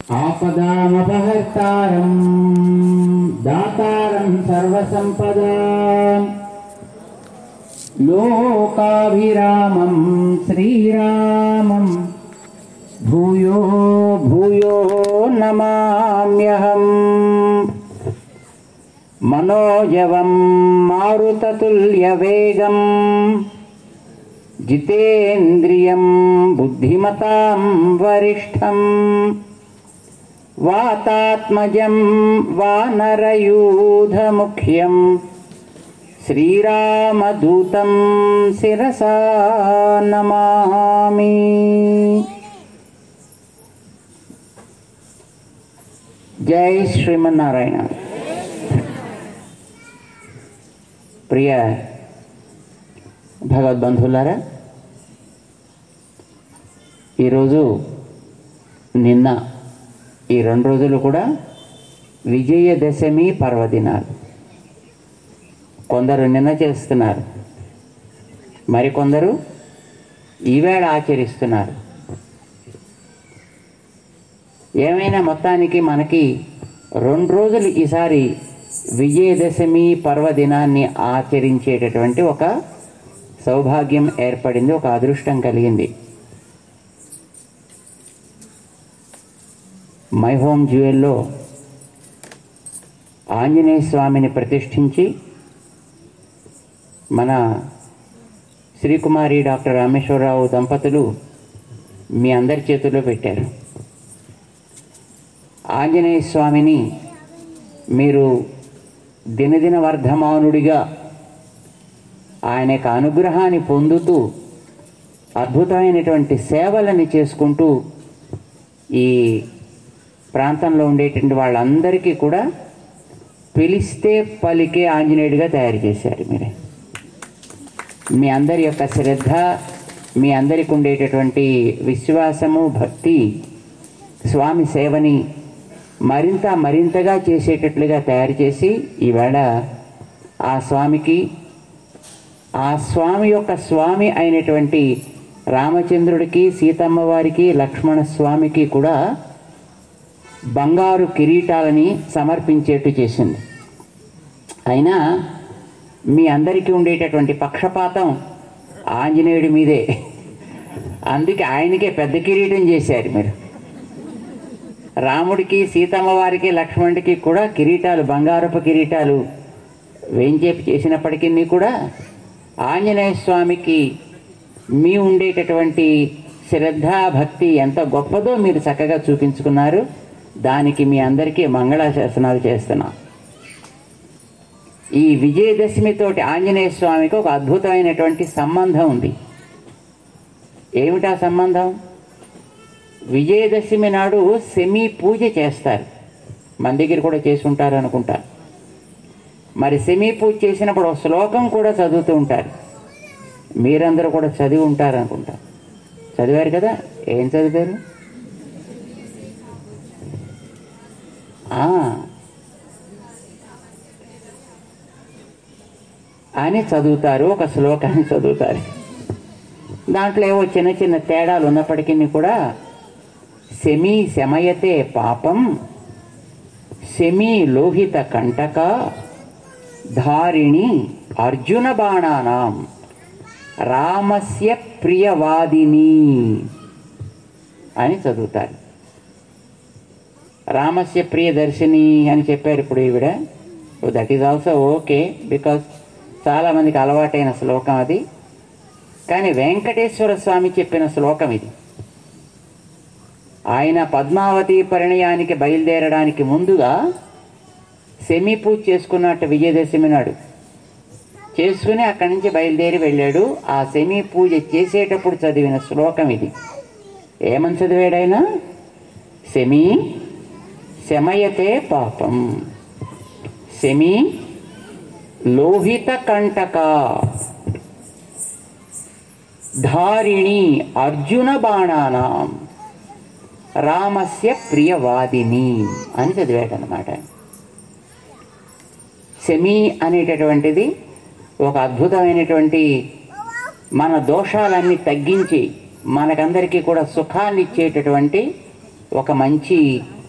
ఆపదామపహర్తారం దాతారం సర్వసంపదా లోకాభిరామం శ్రీరామం భూయో భూయో నమామ్యహం మనోజవం మారుతతుల్యవేగం జితేంద్రియం బుద్ధిమతాం వరిష్టం వాతాత్మజం వానరయూధముఖ్యం శ్రీరామదూతం శిరసా నమామి జై శ్రీమన్నారాయణ ప్రియ భగవద్బంధువులారా ఈరోజు నిన్న ఈ రెండు రోజులు కూడా విజయదశమి పర్వదినాలు కొందరు నిన్న చేస్తున్నారు మరికొందరు ఈవేళ ఆచరిస్తున్నారు ఏమైనా మొత్తానికి మనకి రెండు రోజులు ఈసారి విజయదశమి పర్వదినాన్ని ఆచరించేటటువంటి ఒక సౌభాగ్యం ఏర్పడింది ఒక అదృష్టం కలిగింది మై హోమ్ జ్యువెల్లో ఆంజనేయ స్వామిని ప్రతిష్ఠించి మన శ్రీకుమారి డాక్టర్ రామేశ్వరరావు దంపతులు మీ అందరి చేతుల్లో పెట్టారు ఆంజనేయ స్వామిని మీరు దినదిన వర్ధమానుడిగా ఆయన యొక్క అనుగ్రహాన్ని పొందుతూ అద్భుతమైనటువంటి సేవలని చేసుకుంటూ ఈ ప్రాంతంలో ఉండేటువంటి వాళ్ళందరికీ కూడా పిలిస్తే పలికే ఆంజనేయుడిగా తయారు చేశారు మీరే మీ అందరి యొక్క శ్రద్ధ మీ అందరికి ఉండేటటువంటి విశ్వాసము భక్తి స్వామి సేవని మరింత మరింతగా చేసేటట్లుగా తయారు చేసి ఈవేళ ఆ స్వామికి ఆ స్వామి యొక్క స్వామి అయినటువంటి రామచంద్రుడికి సీతమ్మ వారికి లక్ష్మణ స్వామికి కూడా బంగారు కిరీటాలని సమర్పించేట్టు చేసింది అయినా మీ అందరికీ ఉండేటటువంటి పక్షపాతం ఆంజనేయుడి మీదే అందుకే ఆయనకే పెద్ద కిరీటం చేశారు మీరు రాముడికి సీతమ్మ వారికి లక్ష్మణుడికి కూడా కిరీటాలు బంగారపు కిరీటాలు వేంచేపు చేసినప్పటికీ కూడా ఆంజనేయ స్వామికి మీ ఉండేటటువంటి శ్రద్ధ భక్తి ఎంత గొప్పదో మీరు చక్కగా చూపించుకున్నారు దానికి మీ అందరికీ మంగళాశాసనాలు చేస్తున్నాం ఈ విజయదశమితోటి ఆంజనేయ స్వామికి ఒక అద్భుతమైనటువంటి సంబంధం ఉంది ఏమిటా సంబంధం విజయదశమి నాడు సెమీ పూజ చేస్తారు మన దగ్గర కూడా చేసి ఉంటారు అనుకుంటా మరి సెమీ పూజ చేసినప్పుడు ఒక శ్లోకం కూడా చదువుతూ ఉంటారు మీరందరూ కూడా చదివి ఉంటారు అనుకుంటా చదివారు కదా ఏం చదివారు ఆ. అని చదువుతారు ఒక శ్లోకాన్ని చదువుతారు దాంట్లో ఏవో చిన్న చిన్న తేడాలు ఉన్నప్పటికీ కూడా సెమీ శమయతే పాపం సెమీ లోహిత కంటక ధారిణి అర్జున బాణానాం రామస్య ప్రియవాదిని అని చదువుతారు రామస్య ప్రియదర్శిని అని చెప్పారు ఇప్పుడు ఈవిడ that is also okay because చాలామందికి అలవాటైన శ్లోకం అది కానీ వెంకటేశ్వర స్వామి చెప్పిన శ్లోకం ఇది ఆయన పద్మావతి పరిణయానికి బయలుదేరడానికి ముందుగా సెమీ పూజ చేసుకున్నట్టు విజయదశమి నాడు చేసుకుని అక్కడి నుంచి బయలుదేరి వెళ్ళాడు ఆ సెమీ పూజ చేసేటప్పుడు చదివిన శ్లోకం ఇది ఏమని చదివాడైనా సెమీ శమయతే పాపం సెమీ లోహిత కంటక ధారిణి అర్జున బాణానాం రామస్య ప్రియవాదిని అని చదివాడనమాట సెమీ అనేటటువంటిది ఒక అద్భుతమైనటువంటి మన దోషాలన్నీ తగ్గించి మనకందరికీ కూడా సుఖాన్ని ఇచ్చేటటువంటి ఒక మంచి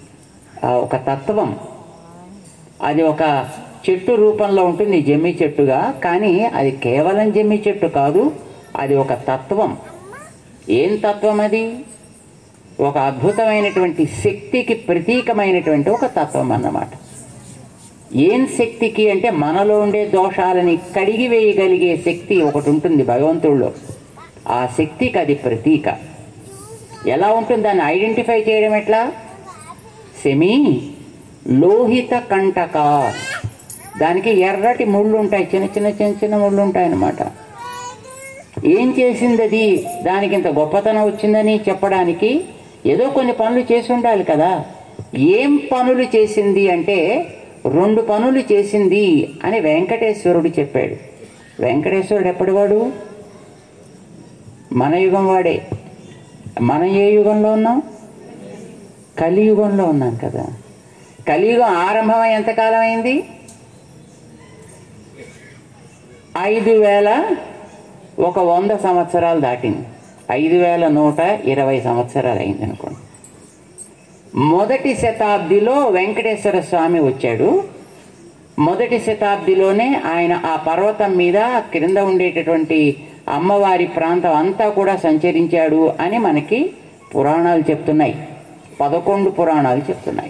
ఆ ఒక తత్వం అది ఒక చెట్టు రూపంలో ఉంటుంది జమ్మి చెట్టుగా కానీ అది కేవలం జమ్మి చెట్టు కాదు అది ఒక తత్వం ఏం తత్వం అది ఒక అద్భుతమైనటువంటి శక్తికి ప్రతీకమైనటువంటి ఒక తత్వం అన్నమాట ఏం శక్తికి అంటే మనలో ఉండే దోషాలని కడిగి వేయగలిగే శక్తి ఒకటి ఉంటుంది భగవంతుడిలో ఆ శక్తికి అది ప్రతీక ఎలా ఉంటుంది దాన్ని ఐడెంటిఫై చేయడం ఎట్లా సెమీ లోహిత కంటక దానికి ఎర్రటి ముళ్ళు ఉంటాయి చిన్న చిన్న చిన్న చిన్న ముళ్ళు ఉంటాయి అన్నమాట ఏం చేసింది అది దానికి ఇంత గొప్పతనం వచ్చిందని చెప్పడానికి ఏదో కొన్ని పనులు చేసి ఉండాలి కదా ఏం పనులు చేసింది అంటే రెండు పనులు చేసింది అని వెంకటేశ్వరుడు చెప్పాడు వెంకటేశ్వరుడు ఎప్పటివాడు మన యుగం వాడే మనం ఏ యుగంలో ఉన్నాం కలియుగంలో ఉన్నాం కదా కలియుగం ఆరంభమై ఎంతకాలం అయింది ఐదు వేల ఒక వంద సంవత్సరాలు దాటింది ఐదు వేల నూట ఇరవై సంవత్సరాలు అయింది అనుకోండి మొదటి శతాబ్దిలో వెంకటేశ్వర స్వామి వచ్చాడు మొదటి శతాబ్దిలోనే ఆయన ఆ పర్వతం మీద క్రింద ఉండేటటువంటి అమ్మవారి ప్రాంతం అంతా కూడా సంచరించాడు అని మనకి పురాణాలు చెప్తున్నాయి పదకొండు పురాణాలు చెప్తున్నాయి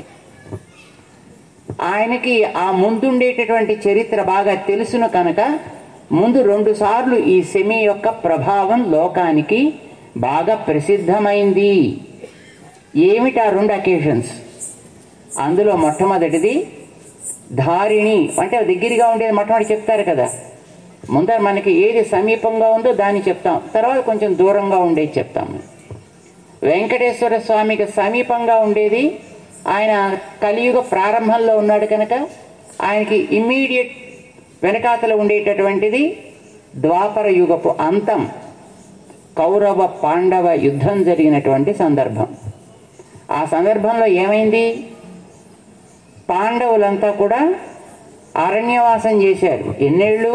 ఆయనకి ఆ ముందుండేటటువంటి చరిత్ర బాగా తెలుసును కనుక ముందు రెండు సార్లు ఈ సెమి యొక్క ప్రభావం లోకానికి బాగా ప్రసిద్ధమైంది ఏమిటి ఆ రెండు అకేషన్స్ అందులో మొట్టమొదటిది ధారిణి అంటే దగ్గరగా ఉండేది మొట్టమొదటి చెప్తారు కదా ముందర మనకి ఏది సమీపంగా ఉందో దాన్ని చెప్తాం తర్వాత కొంచెం దూరంగా ఉండేది చెప్తాము వెంకటేశ్వర స్వామికి సమీపంగా ఉండేది ఆయన కలియుగ ప్రారంభంలో ఉన్నాడు కనుక ఆయనకి ఇమ్మీడియట్ వెనకాతల ఉండేటటువంటిది ద్వాపర యుగపు అంతం కౌరవ పాండవ యుద్ధం జరిగినటువంటి సందర్భం ఆ సందర్భంలో ఏమైంది పాండవులంతా కూడా అరణ్యవాసం చేశారు ఎన్నేళ్ళు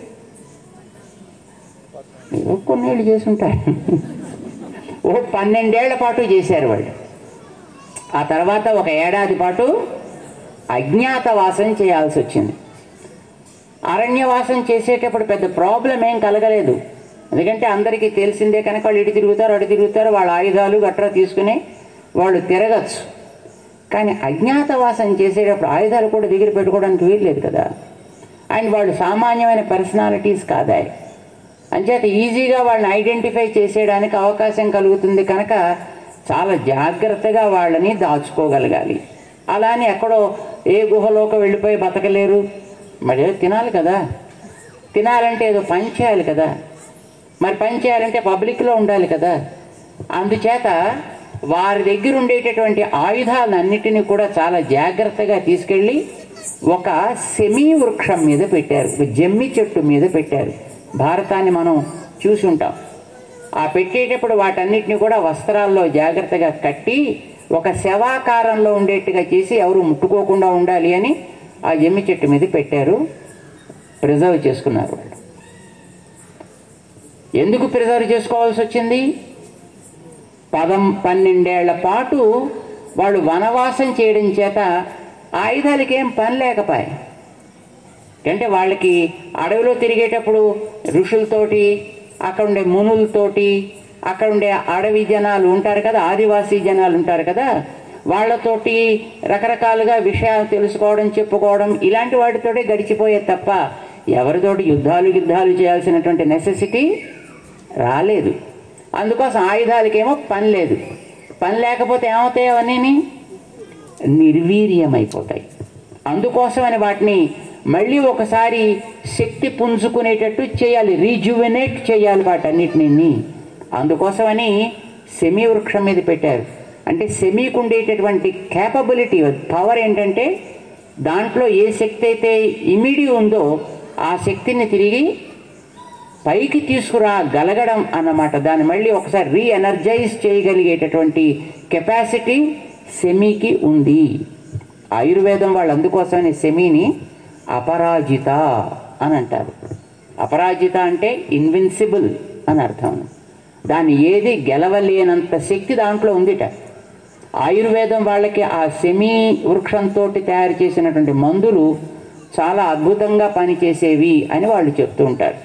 ఏదో కొన్నేళ్ళు చేసుంటారు ఓ పన్నెండేళ్ల పాటు చేశారు వాళ్ళు ఆ తర్వాత ఒక ఏడాది పాటు అజ్ఞాతవాసం చేయాల్సి వచ్చింది అరణ్యవాసం చేసేటప్పుడు పెద్ద ప్రాబ్లం ఏం కలగలేదు ఎందుకంటే అందరికీ తెలిసిందే కనుక వాళ్ళు ఇటు తిరుగుతారు అటు తిరుగుతారు వాళ్ళ ఆయుధాలు గట్రా తీసుకుని వాళ్ళు తిరగచ్చు కానీ అజ్ఞాతవాసం చేసేటప్పుడు ఆయుధాలు కూడా దగ్గర పెట్టుకోవడానికి వీల్లేదు కదా అండ్ వాళ్ళు సామాన్యమైన పర్సనాలిటీస్ కాదా అంచేత ఈజీగా వాళ్ళని ఐడెంటిఫై చేసేయడానికి అవకాశం కలుగుతుంది కనుక చాలా జాగ్రత్తగా వాళ్ళని దాచుకోగలగాలి అలానే ఎక్కడో ఏ గుహలోకి వెళ్ళిపోయి బతకలేరు మరి ఏదో తినాలి కదా తినాలంటే ఏదో పని చేయాలి కదా మరి పని చేయాలంటే పబ్లిక్లో ఉండాలి కదా అందుచేత వారి దగ్గర ఉండేటటువంటి ఆయుధాలన్నిటినీ కూడా చాలా జాగ్రత్తగా తీసుకెళ్ళి ఒక సెమీ వృక్షం మీద పెట్టారు ఒక జమ్మి చెట్టు మీద పెట్టారు భారతాన్ని మనం చూసి ఉంటాం ఆ పెట్టేటప్పుడు వాటన్నిటిని కూడా వస్త్రాల్లో జాగ్రత్తగా కట్టి ఒక శవాకారంలో ఉండేట్టుగా చేసి ఎవరు ముట్టుకోకుండా ఉండాలి అని ఆ జమ్మి చెట్టు మీద పెట్టారు ప్రిజర్వ్ చేసుకున్నారు వాళ్ళు ఎందుకు ప్రిజర్వ్ చేసుకోవాల్సి వచ్చింది పదం పన్నెండేళ్ల పాటు వాళ్ళు వనవాసం చేయడం చేత ఆయుధాలకి ఏం పని లేకపాయ అంటే వాళ్ళకి అడవిలో తిరిగేటప్పుడు ఋషులతోటి అక్కడ ఉండే మునులతోటి అక్కడ ఉండే అడవి జనాలు ఉంటారు కదా ఆదివాసీ జనాలు ఉంటారు కదా వాళ్ళతోటి రకరకాలుగా విషయాలు తెలుసుకోవడం చెప్పుకోవడం ఇలాంటి వాటితోటే గడిచిపోయే తప్ప ఎవరితోటి యుద్ధాలు యుద్ధాలు చేయాల్సినటువంటి నెసెసిటీ రాలేదు అందుకోసం ఆయుధాలకేమో పని లేదు పని లేకపోతే ఏమవుతాయి అవన్నీ నిర్వీర్యమైపోతాయి అందుకోసమని వాటిని మళ్ళీ ఒకసారి శక్తి పుంజుకునేటట్టు చేయాలి రీజువెనేట్ చేయాలి వాటన్నిటిని అందుకోసమని సెమీ వృక్షం మీద పెట్టారు అంటే సెమీకి ఉండేటటువంటి క్యాపబిలిటీ పవర్ ఏంటంటే దాంట్లో ఏ శక్తి అయితే ఇమిడి ఉందో ఆ శక్తిని తిరిగి పైకి తీసుకురాగలగడం అన్నమాట దాన్ని మళ్ళీ ఒకసారి రీ ఎనర్జైజ్ చేయగలిగేటటువంటి కెపాసిటీ సెమీకి ఉంది ఆయుర్వేదం వాళ్ళు అందుకోసమని సెమీని అపరాజిత అని అంటారు అపరాజిత అంటే ఇన్విన్సిబుల్ అని అర్థం దాన్ని ఏది గెలవలేనంత శక్తి దాంట్లో ఉందిట ఆయుర్వేదం వాళ్ళకి ఆ సెమీ వృక్షంతో తయారు చేసినటువంటి మందులు చాలా అద్భుతంగా పనిచేసేవి అని వాళ్ళు చెప్తూ ఉంటారు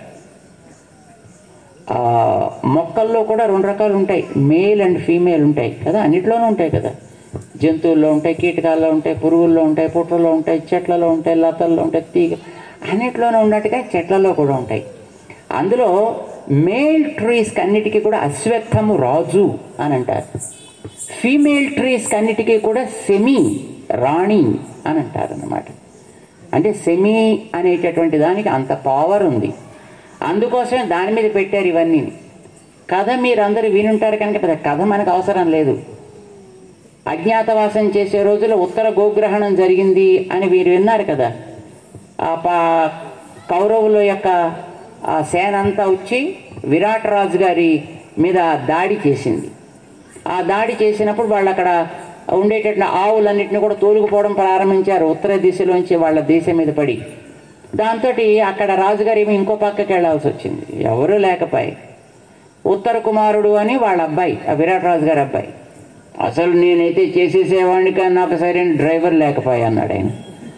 ఆ, మొక్కల్లో కూడా రెండు రకాలు ఉంటాయి మేల్ అండ్ ఫీమేల్ ఉంటాయి కదా అన్నిట్లోనూ ఉంటాయి కదా జంతువుల్లో ఉంటాయి కీటకాల్లో ఉంటాయి పురుగుల్లో ఉంటాయి పుట్రలో ఉంటాయి చెట్లలో ఉంటాయి లతల్లో ఉంటాయి తీగ అన్నిట్లోనూ ఉన్నట్టుగా చెట్లలో కూడా ఉంటాయి అందులో మేల్ ట్రీస్కి అన్నిటికీ కూడా అశ్వత్థము రాజు అని అంటారు ఫీమేల్ ట్రీస్కి అన్నిటికీ కూడా సెమీ రాణి అని అంటారు అన్నమాట అంటే సెమీ అనేటటువంటి దానికి అంత పవర్ ఉంది అందుకోసమే దాని మీద పెట్టారు ఇవన్నీ కథ మీరందరూ వినుంటారు కనుక పెద్ద కథ మనకు అవసరం లేదు అజ్ఞాతవాసం చేసే రోజుల్లో ఉత్తర గోగ్రహణం జరిగింది అని వీరు విన్నారు కదా ఆ పా కౌరవుల యొక్క ఆ సేన అంతా వచ్చి విరాట్ రాజు గారి మీద దాడి చేసింది ఆ దాడి చేసినప్పుడు వాళ్ళు అక్కడ ఉండేటట్లు ఆవులన్నింటినీ కూడా తోలుకుపోవడం ప్రారంభించారు ఉత్తర దిశలోంచి వాళ్ళ దేశం మీద పడి దాంతో అక్కడ రాజుగారు ఏమి ఇంకో పక్కకి వెళ్ళాల్సి వచ్చింది ఎవరూ లేకపోయి ఉత్తర కుమారుడు అని వాళ్ళ అబ్బాయి ఆ విరాట్ రాజు గారి అబ్బాయి అసలు నేనైతే చేసేసేవాడిని కానీ నాకు సరైన డ్రైవర్ లేకపోయా అన్నాడు ఆయన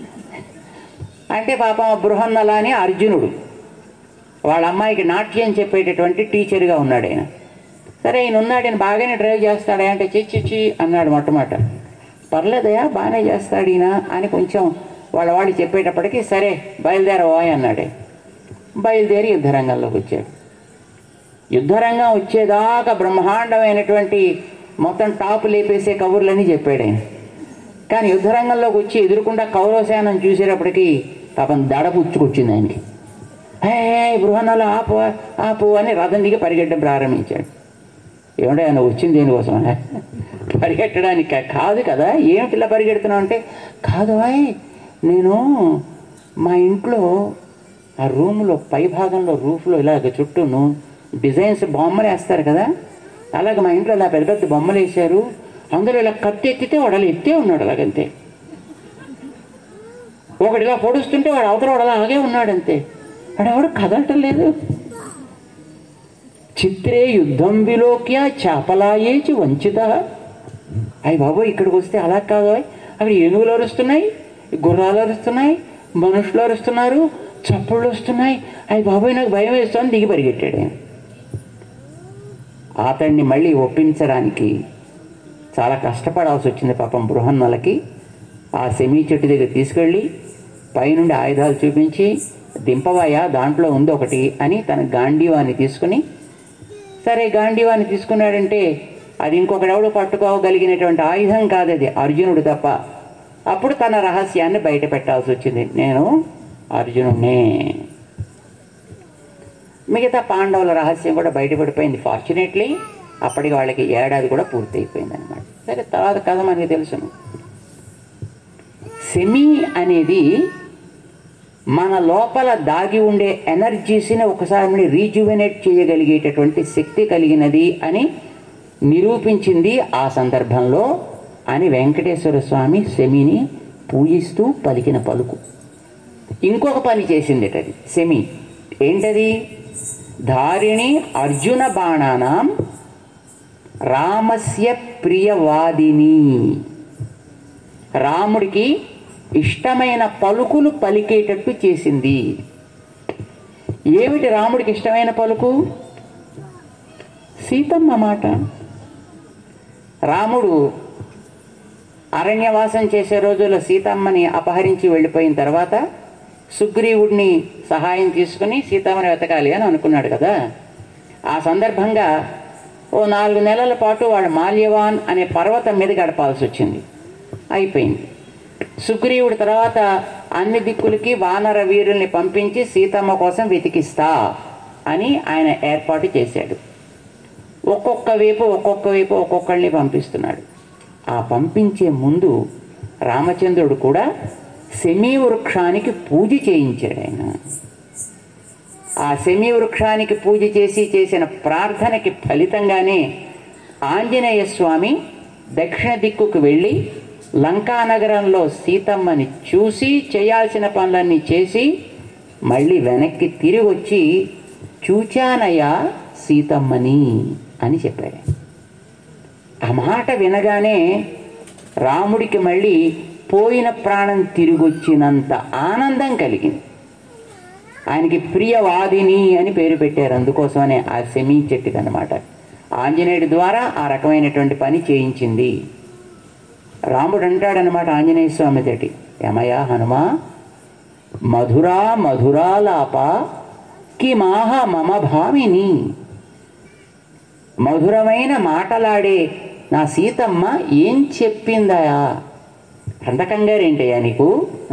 అంటే పాపం ఆ బృహన్నల అని అర్జునుడు వాళ్ళ అమ్మాయికి నాట్యం చెప్పేటటువంటి టీచర్గా ఉన్నాడు ఆయన సరే ఈయన ఉన్నాడు ఈయన బాగానే డ్రైవ్ చేస్తాడా అంటే చిచ్చి అన్నాడు మొట్టమొదట పర్లేదయా బాగానే చేస్తాడు ఈయన అని కొంచెం వాళ్ళ వాళ్ళు చెప్పేటప్పటికి సరే బయలుదేరవాయ్ అన్నాడే బయలుదేరి యుద్ధరంగంలోకి వచ్చాడు యుద్ధరంగం వచ్చేదాకా బ్రహ్మాండమైనటువంటి మొత్తం టాప్ లేపేసే కబుర్లని చెప్పాడు ఆయన కానీ యుద్ధరంగంలోకి వచ్చి ఎదురుకుండా కౌరవసేనం చూసేటప్పటికి పాపం దడ పుచ్చుకొచ్చింది ఆయనకి హే బృహన్నలు ఆపు ఆపు అని రథం దిగి పరిగెట్టడం ప్రారంభించాడు ఏమంటే ఆయన వచ్చింది దేనికోసం పరిగెట్టడానికి కా- కాదు కదా ఏమిటి ఇలా పరిగెడుతున్నావు అంటే కాదు అయ్ నేను మా ఇంట్లో ఆ రూమ్లో పై భాగంలో రూఫ్లో ఇలాగ చుట్టూను డిజైన్స్ బొమ్మలు వేస్తారు కదా అలాగే మా ఇంట్లో ఇలా పెద్ద పెద్ద బొమ్మలు వేశారు అందులో ఇలా కత్తి ఎత్తితే వాడు అలా ఎత్తే ఉన్నాడు అలాగంతే ఒకటి ఇలా పొడుస్తుంటే వాడు అవతల వాడు అలాగే ఉన్నాడు అంతే వాడు ఎవడు కదలటం లేదు చిత్రే యుద్ధం విలోక్య చాపలాయేచి వంచిత అయ్యి బాబు ఇక్కడికి వస్తే అలా కాదు ఓయ్. అక్కడ ఏనుగులు అరుస్తున్నాయి గుర్రాలు అరుస్తున్నాయి మనుషులు అరుస్తున్నారు చప్పుళ్ళు వస్తున్నాయి అయ్యి బాబోయ్ నాకు భయం వేస్తుంది దిగి పరిగెట్టాడు ఆయన అతన్ని మళ్ళీ ఒప్పించడానికి చాలా కష్టపడాల్సి వచ్చింది పాపం బృహన్నలకి ఆ సెమీ చెట్టు దగ్గర తీసుకెళ్ళి పైనుండి ఆయుధాలు చూపించి దింపవాయ దాంట్లో ఉంది ఒకటి అని తన గాంధీవాన్ని తీసుకుని సరే గాంధీవాన్ని తీసుకున్నాడంటే అది ఇంకొకడెవడు పట్టుకోగలిగినటువంటి ఆయుధం కాదు అది అర్జునుడు తప్ప అప్పుడు తన రహస్యాన్ని బయట పెట్టాల్సి వచ్చింది నేను అర్జునుడినే మిగతా పాండవుల రహస్యం కూడా బయటపడిపోయింది ఫార్చునేట్లీ అప్పటికి వాళ్ళకి ఏడాది కూడా పూర్తి అయిపోయింది అనమాట సరే తర్వాత కథ మనకి తెలుసును సెమీ అనేది మన లోపల దాగి ఉండే ఎనర్జీస్ని ఒకసారి రీజువెనేట్ చేయగలిగేటటువంటి శక్తి కలిగినది అని నిరూపించింది ఆ సందర్భంలో అని వెంకటేశ్వర స్వామి సెమిని పూజిస్తూ పలికిన పలుకు ఇంకొక పని చేసింది అది సెమి ఏంటది ధారిణి అర్జున బాణానాం రామస్య ప్రియవాదిని రాముడికి ఇష్టమైన పలుకులు పలికేటట్టు చేసింది ఏమిటి రాముడికి ఇష్టమైన పలుకు సీతమ్మ మాట రాముడు అరణ్యవాసం చేసే రోజుల్లో సీతమ్మని అపహరించి వెళ్ళిపోయిన తర్వాత సుగ్రీవుడిని సహాయం తీసుకుని సీతమ్మని వెతకాలి అని అనుకున్నాడు కదా ఆ సందర్భంగా ఓ నాలుగు నెలల పాటు వాడు మాల్యవాన్ అనే పర్వతం మీద గడపాల్సి వచ్చింది అయిపోయింది సుగ్రీవుడి తర్వాత అన్ని దిక్కులకి వానర వీరుల్ని పంపించి సీతమ్మ కోసం వెతికిస్తా అని ఆయన ఏర్పాటు చేశాడు ఒక్కొక్క వైపు ఒక్కొక్క వైపు ఒక్కొక్కళ్ళని పంపిస్తున్నాడు ఆ పంపించే ముందు రామచంద్రుడు కూడా శమీ వృక్షానికి పూజ చేయించాడు ఆయన ఆ శమీ వృక్షానికి పూజ చేసి చేసిన ప్రార్థనకి ఫలితంగానే ఆంజనేయ స్వామి దక్షిణ దిక్కుకు వెళ్ళి లంకానగరంలో సీతమ్మని చూసి చేయాల్సిన పనులన్నీ చేసి మళ్ళీ వెనక్కి తిరిగి వచ్చి చూచానయ్య సీతమ్మని అని చెప్పాడు ఆ మాట వినగానే రాముడికి మళ్ళీ పోయిన ప్రాణం తిరిగొచ్చినంత ఆనందం కలిగింది ఆయనకి ప్రియవాదిని అని పేరు పెట్టారు అందుకోసమనే ఆ సెమీ చెట్టుకి అనమాట ఆంజనేయుడి ద్వారా ఆ రకమైనటువంటి పని చేయించింది రాముడు అంటాడనమాట ఆంజనేయ స్వామి తోటి ఏమయ్యా హనుమా మధురా మధురాలాప కిమాహ మమ భామిని మధురమైన మాటలాడే నా సీతమ్మ ఏం చెప్పిందయా అంతకంగారేంటయ్యా నీకు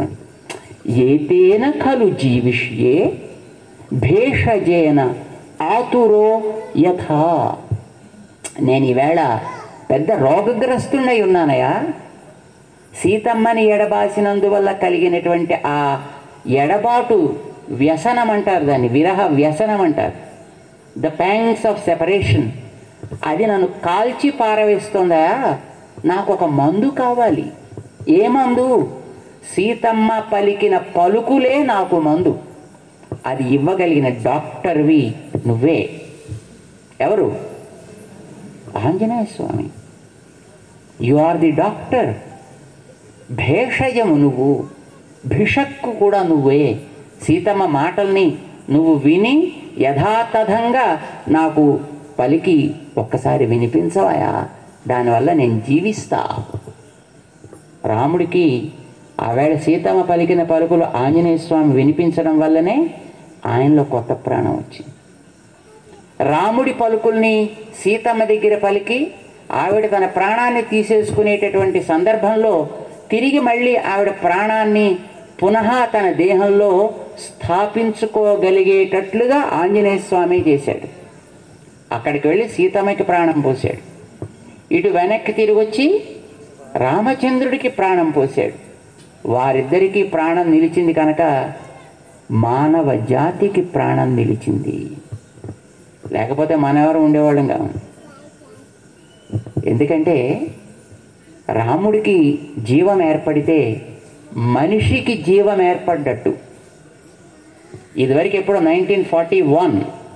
ఏతేన ఖలు జీవిష్యే భేషజేన ఆతురో యథా నేను ఈవేళ పెద్ద రోగగ్రస్తున్నై ఉన్నానయా సీతమ్మని ఎడబాసినందువల్ల కలిగినటువంటి ఆ ఎడబాటు వ్యసనం అంటారు దాన్ని విరహ వ్యసనం అంటారు ద ప్యాంగ్స్ ఆఫ్ సెపరేషన్ అది నన్ను కాల్చి పారవేస్తుందా నాకు ఒక మందు కావాలి ఏ మందు సీతమ్మ పలికిన పలుకులే నాకు మందు అది ఇవ్వగలిగిన డాక్టర్వి నువ్వే ఎవరు Anjaneya Swami you are the doctor భేషజము నువ్వు భిషక్కు కూడా నువ్వే సీతమ్మ మాటల్ని నువ్వు విని యథాతథంగా నాకు పలికి ఒక్కసారి వినిపించవాయా దానివల్ల నేను జీవిస్తా రాముడికి ఆవేళ సీతమ్మ పలికిన పలుకులు ఆంజనేయ స్వామి వినిపించడం వల్లనే ఆయనలో కొత్త ప్రాణం వచ్చింది రాముడి పలుకుల్ని సీతమ్మ దగ్గర పలికి ఆవిడ తన ప్రాణాన్ని తీసేసుకునేటటువంటి సందర్భంలో తిరిగి మళ్ళీ ఆవిడ ప్రాణాన్ని పునః తన దేహంలో స్థాపించుకోగలిగేటట్లుగా ఆంజనేయ స్వామి చేశాడు అక్కడికి వెళ్ళి సీతమ్మకి ప్రాణం పోశాడు ఇటు వెనక్కి తిరిగి వచ్చి రామచంద్రుడికి ప్రాణం పోశాడు వారిద్దరికీ ప్రాణం నిలిచింది కనుక మానవ జాతికి ప్రాణం నిలిచింది లేకపోతే మనెవరు ఉండేవాళ్ళం కాదు ఎందుకంటే రాముడికి జీవం ఏర్పడితే మనిషికి జీవం ఏర్పడ్డట్టు ఇదివరకు ఎప్పుడు nineteen forty one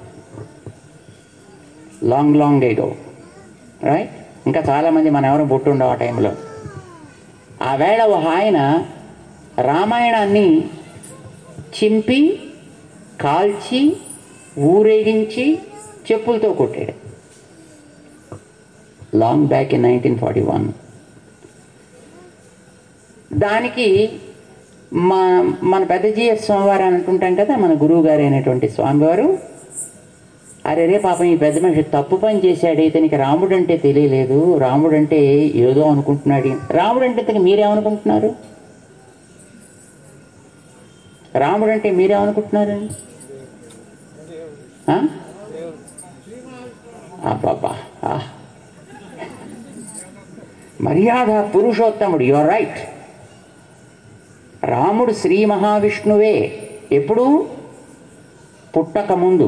long long ago right ఇంకా చాలామంది మన ఎవరు పుట్టుండవు ఆ టైంలో ఆ వేళ ఒక ఆయన రామాయణాన్ని చింపి కాల్చి ఊరేగించి చెప్పులతో కొట్టాడు long back in nineteen forty one దానికి మా మన పెద్ద జిఎస్ స్వామివారు అని అంటుంటాం కదా మన గురువు గారు అయినటువంటి స్వామివారు అరే రే పాపం ఈ పెద్ద మనిషి తప్పు పని చేశాడు ఇతనికి రాముడు అంటే తెలియలేదు రాముడు అంటే ఏదో అనుకుంటున్నాడు రాముడు అంటే ఇతనికి మీరేమనుకుంటున్నారు రాముడు అంటే మీరేమనుకుంటున్నారు ఆ? అబ్బబ్బా ఆ. మర్యాద పురుషోత్తముడు యువర్ రైట్ రాముడు శ్రీ మహావిష్ణువే ఎప్పుడు పుట్టక ముందు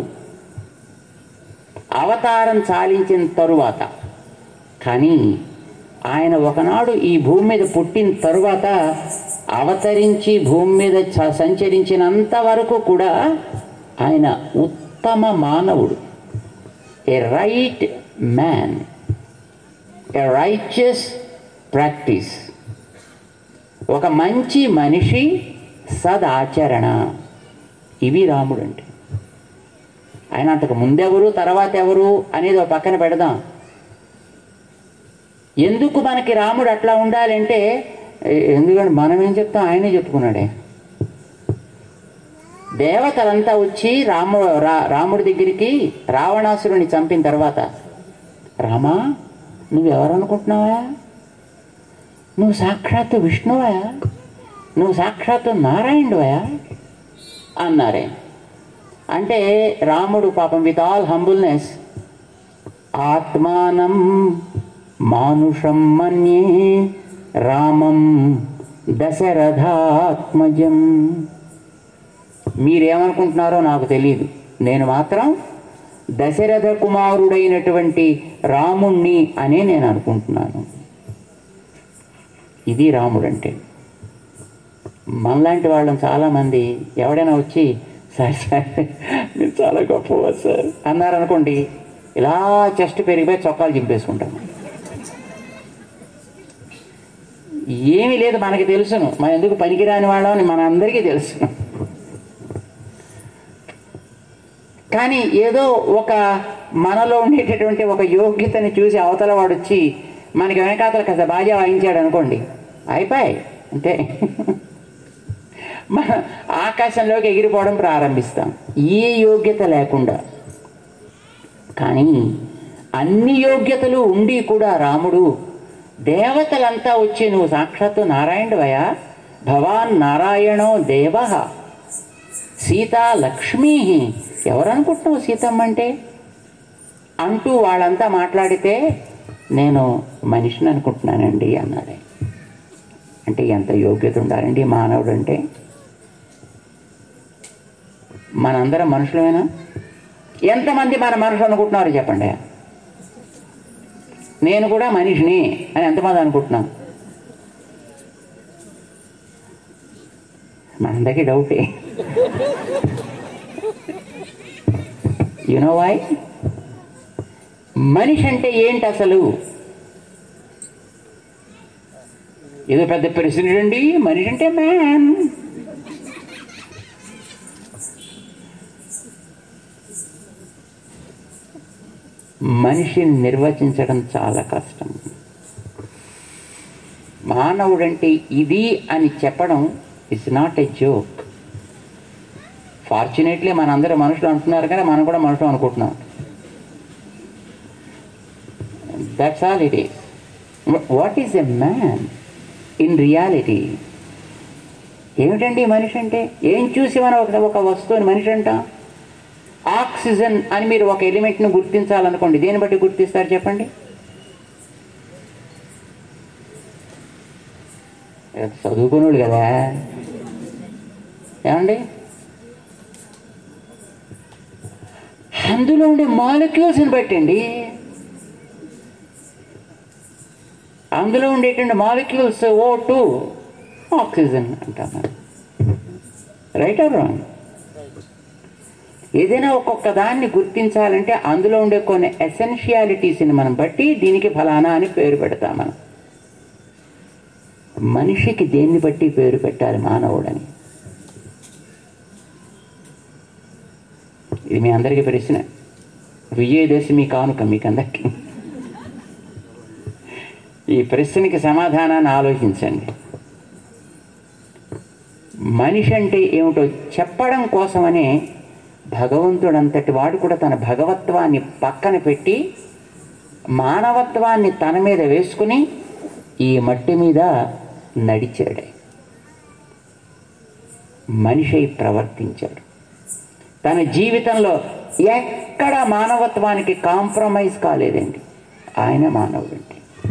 అవతారం చాలించిన తరువాత కానీ ఆయన ఒకనాడు ఈ భూమి మీద పుట్టిన తరువాత అవతరించి భూమి మీద చ- సంచరించినంత వరకు కూడా ఆయన ఉత్తమ మానవుడు a right man a righteous practice ఒక మంచి మనిషి సదాచరణ ఇవి రాముడు అంటే ఆయన అంతకు ముందెవరు తర్వాత ఎవరు అనేది ఒక పక్కన పెడదాం ఎందుకు మనకి రాముడు అట్లా ఉండాలంటే ఎ- ఎందుకంటే మనం ఏం చెప్తాం ఆయనే చెప్పుకున్నాడే దేవతలంతా వచ్చి రాము రా రాముడి దగ్గరికి రావణాసురుని చంపిన తర్వాత రామా నువ్వెవరనుకుంటున్నావా నువ్వు సాక్షాత్తు విష్ణువా నువ్వు సాక్షాత్తు నారాయణువయా అన్నారే అంటే రాముడు పాపం విత్ ఆల్ హంబుల్నెస్ ఆత్మానం మానుషం మన్యే రామం దశరథాత్మజం మీరేమనుకుంటున్నారో నాకు తెలియదు నేను మాత్రం దశరథ కుమారుడైనటువంటి రాముణ్ణి అనే నేను అనుకుంటున్నాను ఇది రాముడు అంటే మనలాంటి వాళ్ళం చాలామంది ఎవడైనా వచ్చి సార్ సార్ మీరు చాలా గొప్పవారు సార్ అన్నారనుకోండి ఇలా చెస్ట్ పెరిగిపోయి చొక్కాలు చింపేసుకుంటాం ఏమీ లేదు మనకి తెలుసును మన ఎందుకు పనికిరాని వాళ్ళం అని మన అందరికీ తెలుసును కానీ ఏదో ఒక మనలో ఉండేటటువంటి ఒక యోగ్యతని చూసి అవతల వాడు వచ్చి మనకి వెనకాతల కాస్త బాజా వాయించాడు అనుకోండి అయిపోయి అంతే మన ఆకాశంలోకి ఎగిరిపోవడం ప్రారంభిస్తాం ఏ యోగ్యత లేకుండా కానీ అన్ని యోగ్యతలు ఉండి కూడా రాముడు దేవతలంతా వచ్చి నువ్వు సాక్షాత్తు నారాయణుడవయా భవాన్ నారాయణో దేవ సీత లక్ష్మీ ఎవరనుకుంటున్నావు సీతమ్మ అంటే అంటూ వాళ్ళంతా మాట్లాడితే నేను మనిషిని అనుకుంటున్నానండి అన్నాడే అంటే ఎంత యోగ్యత ఉండాలండి మానవుడు అంటే మనందరం మనుషులమేనా ఎంతమంది మన మనుషులు అనుకుంటున్నారు చెప్పండి నేను కూడా మనిషిని అని ఎంతమంది అనుకుంటున్నాం మనందరికీ డౌటే యునో వై మనిషి అంటే ఏంటి అసలు ఏదో పెద్ద ప్రెసిడెంట్ అండి మనిషి అంటే మ్యాన్ మనిషిని నిర్వచించడం చాలా కష్టం మానవుడంటే ఇది అని చెప్పడం it's not a joke fortunately మనందరూ మనుషులు అంటున్నారు కానీ మనం కూడా మనుషులు అనుకుంటున్నాం that's all it is what is a man in reality ఏమిటండి మనిషి అంటే ఏం చూసి మనం ఒక ఒక వస్తువుని మనిషి అంటాం ఆక్సిజన్ అని మీరు ఒక ఎలిమెంట్ను గుర్తించాలనుకోండి దేన్ని బట్టి గుర్తిస్తారు చెప్పండి చదువుకున్నాడు కదా ఏమండి అందులో ఉండే మాలిక్యూల్స్ని బట్టండి అందులో ఉండేటువంటి మాలిక్యూల్స్ ఓ టూ ఆక్సిజన్ అంటాం మనం రైట్ ఆర్ రాంగ్ ఏదైనా ఒక్కొక్క దాన్ని గుర్తించాలంటే అందులో ఉండే కొన్ని ఎసెన్షియాలిటీస్ని మనం బట్టి దీనికి ఫలానా అని పేరు పెడతాం మనం మనిషికి దేన్ని బట్టి పేరు పెట్టాలి మానవుడని ఇది మీ అందరికీ ప్రశ్న విజయదశమి కానుక మీకు అందరికీ ఈ ప్రశ్నకి సమాధానాన్ని ఆలోచించండి మనిషి అంటే ఏమిటో చెప్పడం కోసమనే భగవంతుడంతటి వాడు కూడా తన భగవత్వాన్ని పక్కన పెట్టి మానవత్వాన్ని తన మీద వేసుకుని ఈ మట్టి మీద నడిచాడు మనిషి ప్రవర్తించాడు తన జీవితంలో ఎక్కడ మానవత్వానికి కాంప్రమైజ్ కాలేదండి ఆయన మానవుడండి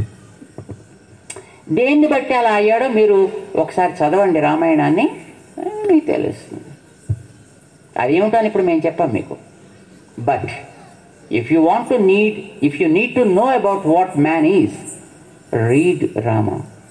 దేన్ని బట్టి అలా అయ్యాడో మీరు ఒకసారి చదవండి రామాయణాన్ని మీకు తెలుస్తుంది అదేమిటో అని ఇప్పుడు మేము చెప్పాం మీకు but if you want to need if you need to know about what man is read Rama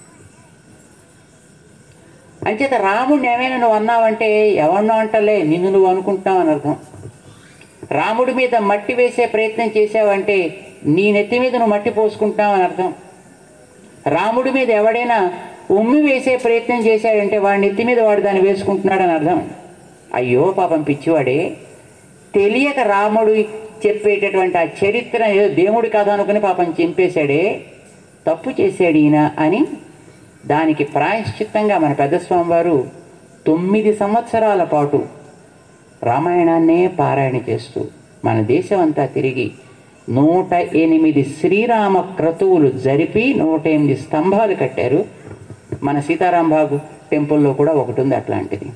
అంచేత రాముడిని ఏమైనా నువ్వు అన్నావంటే ఎవరినో అంటలే నిన్ను నువ్వు అనుకుంటున్నావు అని అర్థం రాముడి మీద మట్టి వేసే ప్రయత్నం చేసావంటే నీ నెత్తి మీద నువ్వు మట్టి పోసుకుంటున్నావు అని అర్థం రాముడి మీద ఎవడైనా ఉమ్మి వేసే ప్రయత్నం చేశాడంటే వాడి నెత్తి మీద వాడు దాన్ని వేసుకుంటున్నాడని అర్థం అయ్యో పాపం పిచ్చివాడే తెలియక రాముడు చెప్పేటటువంటి ఆ చరిత్ర ఏదో దేవుడి కథ అనుకుని పాపం చింపేశాడే తప్పు చేశాడు ఈయన అని దానికి ప్రాయశ్చిత్తంగా మన పెద్దస్వామి వారు తొమ్మిది సంవత్సరాల పాటు రామాయణాన్నే పారాయణ చేస్తూ మన దేశం అంతా తిరిగి నూట ఎనిమిది శ్రీరామ క్రతువులు జరిపి నూట ఎనిమిది స్తంభాలు కట్టారు మన సీతారాంబాగు టెంపుల్లో కూడా ఒకటి ఉంది అట్లాంటిది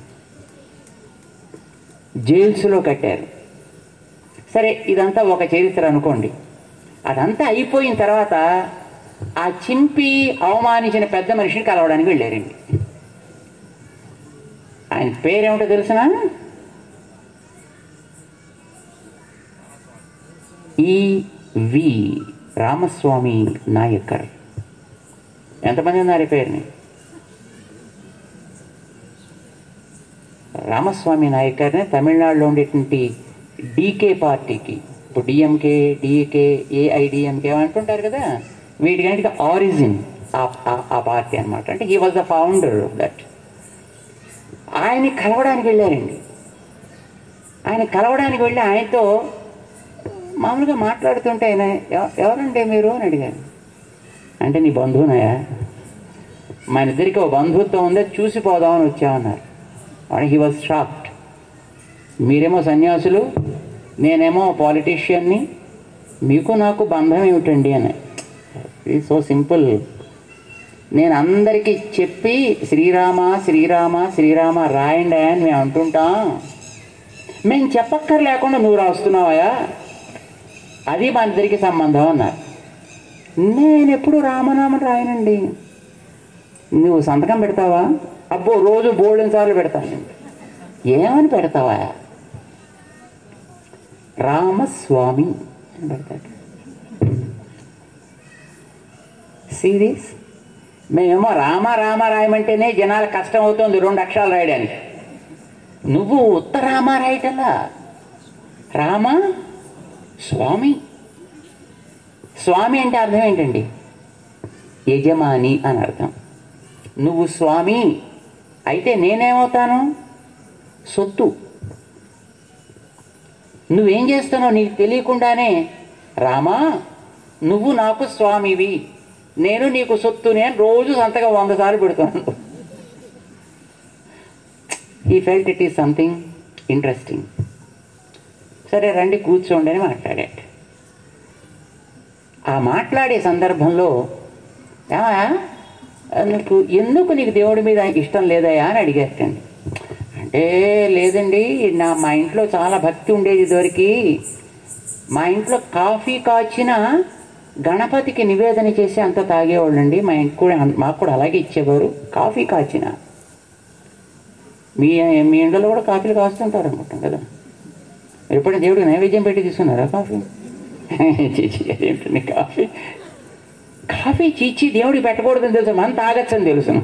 జైల్స్లో కట్టారు సరే ఇదంతా ఒక చరిత్ర అనుకోండి అదంతా అయిపోయిన తర్వాత ఆ చింపి అవమానించిన పెద్ద మనిషిని కలవడానికి వెళ్ళారండి ఆయన పేరేమిటో తెలిసిన ఈవి రామస్వామి నాయకర్ ఎంతమంది ఉన్నారు ఈ పేరుని రామస్వామి నాయకర్ని తమిళనాడులో ఉండేటువంటి డీకే పార్టీకి ఇప్పుడు డిఎంకే డిఏకే ఏఐడిఎంకే అంటుంటారు కదా వీటికన్నిటికీ ఆరిజిన్ ఆ- ఆ- ఆ పార్టీ అనమాట అంటే he was the founder of that ఆయన్ని కలవడానికి వెళ్ళారండి ఆయన కలవడానికి వెళ్ళి ఆయనతో మామూలుగా మాట్లాడుతుంటే ఆయన "ఎవ- ఎవరంటే మీరు అని అడిగాను అంటే నీ బంధువునయా మన ఇద్దరికి ఒక బంధుత్వం ఉందే చూసిపోదామని వచ్చామన్నారు అని హీ వాజ్ షాక్డ్ మీరేమో సన్యాసులు నేనేమో పాలిటీషియన్ని మీకు నాకు బంధం ఏమిటండి అని ఇది సో సింపుల్ నేను అందరికీ చెప్పి శ్రీరామ శ్రీరామ శ్రీరామ రాయండి అని మేము అంటుంటాం మేము చెప్పక్కర్ లేకుండా నువ్వు రాస్తున్నావా అది మన ఇద్దరికి సంబంధం అన్నారు నేను ఎప్పుడు రామనామం రాయనండి నువ్వు సంతకం పెడతావా అబ్బో రోజు బోల్డెన్ సార్లు పెడతాను ఏమని పెడతావా రామస్వామి అని పెడతాడు సీరియస్ మేమేమో రామ రామ రాయమంటేనే జనాలు కష్టం అవుతుంది రెండు అక్షరాలు రాయడానికి నువ్వు ఉత్త రామ రాయటల్లా రామ స్వామి స్వామి అంటే అర్థం ఏంటండి యజమాని అని అర్థం నువ్వు స్వామి అయితే నేనేమవుతాను సొత్తు నువ్వేం చేస్తున్నావు నీకు తెలియకుండానే రామా నువ్వు నాకు స్వామివి నేను నీకు సొత్తు నేను రోజు సంతకం వంద సార్లు పెడుతున్నాను ఈ felt it is something interesting సరే రండి కూర్చోండి అని మాట్లాడాడు ఆ మాట్లాడే సందర్భంలో "ఏమయ్యా, నీకు ఎందుకు నీకు దేవుడి మీద ఇష్టం లేదయా అని అడిగేటండి అంటే లేదండి నా మా ఇంట్లో చాలా భక్తి ఉండేది ఇదివరకు మా ఇంట్లో కాఫీ కాచిన గణపతికి నివేదన చేసి అంత తాగేవాళ్ళండి మా ఇంటి కూడా మాకు కూడా అలాగే ఇచ్చేవారు కాఫీ కాచిన మీ మీ ఇంట్లో కూడా కాఫీలు కాస్తుంటారు అనుకుంటాం కదా మీరు ఎప్పుడైనా దేవుడికి నైవేద్యం పెట్టి తీసుకున్నారా కాఫీ చీచి అదేంటండి కాఫీ కాఫీ చీచి దేవుడికి పెట్టకూడదని తెలుసు మనం తాగొచ్చని తెలుసును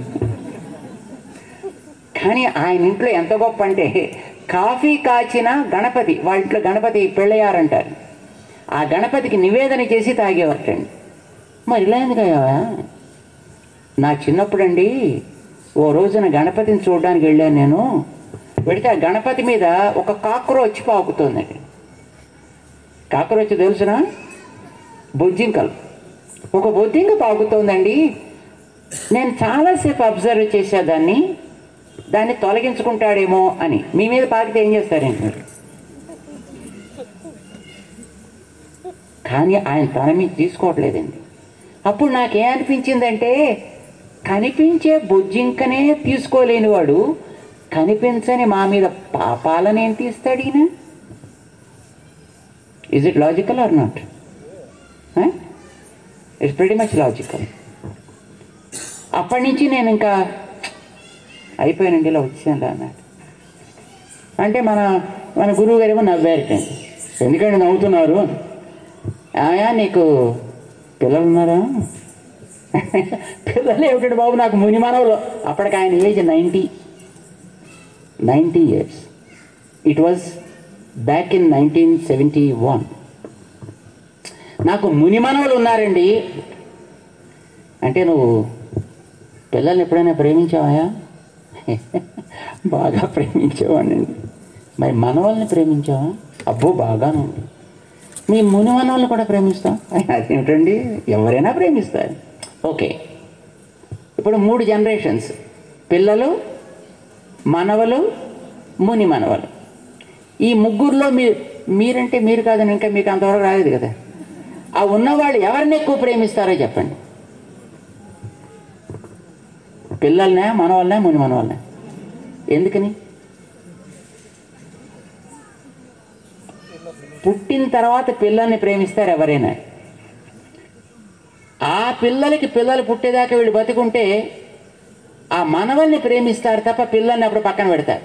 కానీ ఆయన ఇంట్లో ఎంత గొప్ప అంటే కాఫీ కాచిన గణపతి వాళ్ళ ఇంట్లో గణపతి పెళ్ళయ్యారంటారు ఆ గణపతికి నివేదన చేసి తాగేవారటండి మరి ఇలా ఎందుకయ్యావా నా చిన్నప్పుడండి ఓ రోజున గణపతిని చూడడానికి వెళ్ళాను నేను వెళితే ఆ గణపతి మీద ఒక కాక్రోచ్ పాకుతుందండి కాక్రోచ్ తెలుసునా బొజ్జింకలు ఒక బొద్దింక పాకుతోందండి నేను చాలాసేపు అబ్జర్వ్ చేసా దాన్ని దాన్ని తొలగించుకుంటాడేమో అని మీ మీద పాకితే ఏం చేస్తారండి మీరు కానీ ఆయన తన మీద తీసుకోవట్లేదండి అప్పుడు నాకేమనిపించిందంటే కనిపించే బొజ్జింకనే తీసుకోలేని వాడు కనిపించని మా మీద పాపాలను ఏం తీస్తాడు ఈయన is it logical or not it's very much logical అప్పటి నుంచి నేను ఇంకా అయిపోయానండి ఇలా వచ్చాను అన్నాడు అంటే మన మన గురువు గారేమో నవ్వారటండి ఎందుకంటే నవ్వుతున్నారు ఆయా నీకు పిల్లలు ఉన్నారా పిల్లలు ఏమిటండి బాబు నాకు ముని మనవలు అప్పటికి ఆయన age ninety ninety years it was back in nineteen seventy one నాకు ముని మనవలు ఉన్నారండి అంటే నువ్వు పిల్లల్ని ఎప్పుడైనా ప్రేమించావా బాగా ప్రేమించేవాడినండి మరి మనవల్ని ప్రేమించావా అబ్బో బాగానే ఉంది మీ ముని మనవల్ని కూడా ప్రేమిస్తాం అదేమిటండి ఎవరైనా ప్రేమిస్తారు ఓకే ఇప్పుడు మూడు జనరేషన్స్ పిల్లలు మనవలు ముని మనవలు ఈ ముగ్గురులో మీరు మీరంటే మీరు కాదని ఇంకా మీకు అంతవరకు రాలేదు కదా ఆ ఉన్నవాళ్ళు ఎవరిని ఎక్కువ ప్రేమిస్తారో చెప్పండి పిల్లల్నే మనవాళ్ళనే ముని మనవాళ్ళనే ఎందుకని పుట్టిన తర్వాత పిల్లల్ని ప్రేమిస్తారు ఎవరైనా ఆ పిల్లలకి పిల్లలు పుట్టేదాకా వీళ్ళు బతికుంటే ఆ మనవల్ని ప్రేమిస్తారు తప్ప పిల్లల్ని అప్పుడు పక్కన పెడతారు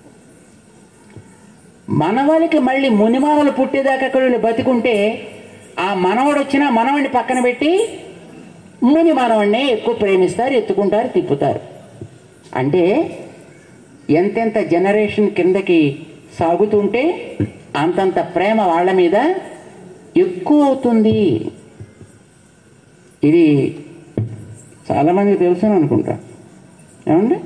మనవలకి మళ్ళీ మునిమానలు పుట్టేదాకా అక్కడ వీళ్ళు బతికుంటే ఆ మనవడు వచ్చినా మనవడిని పక్కన పెట్టి ముని మనవడిని ఎక్కువ ప్రేమిస్తారు ఎత్తుకుంటారు తిప్పుతారు అంటే ఎంతెంత జనరేషన్ కిందకి సాగుతుంటే అంతంత ప్రేమ వాళ్ళ మీద ఎక్కువ అవుతుంది ఇది చాలామందికి తెలుసు అనుకుంటా ఏమండి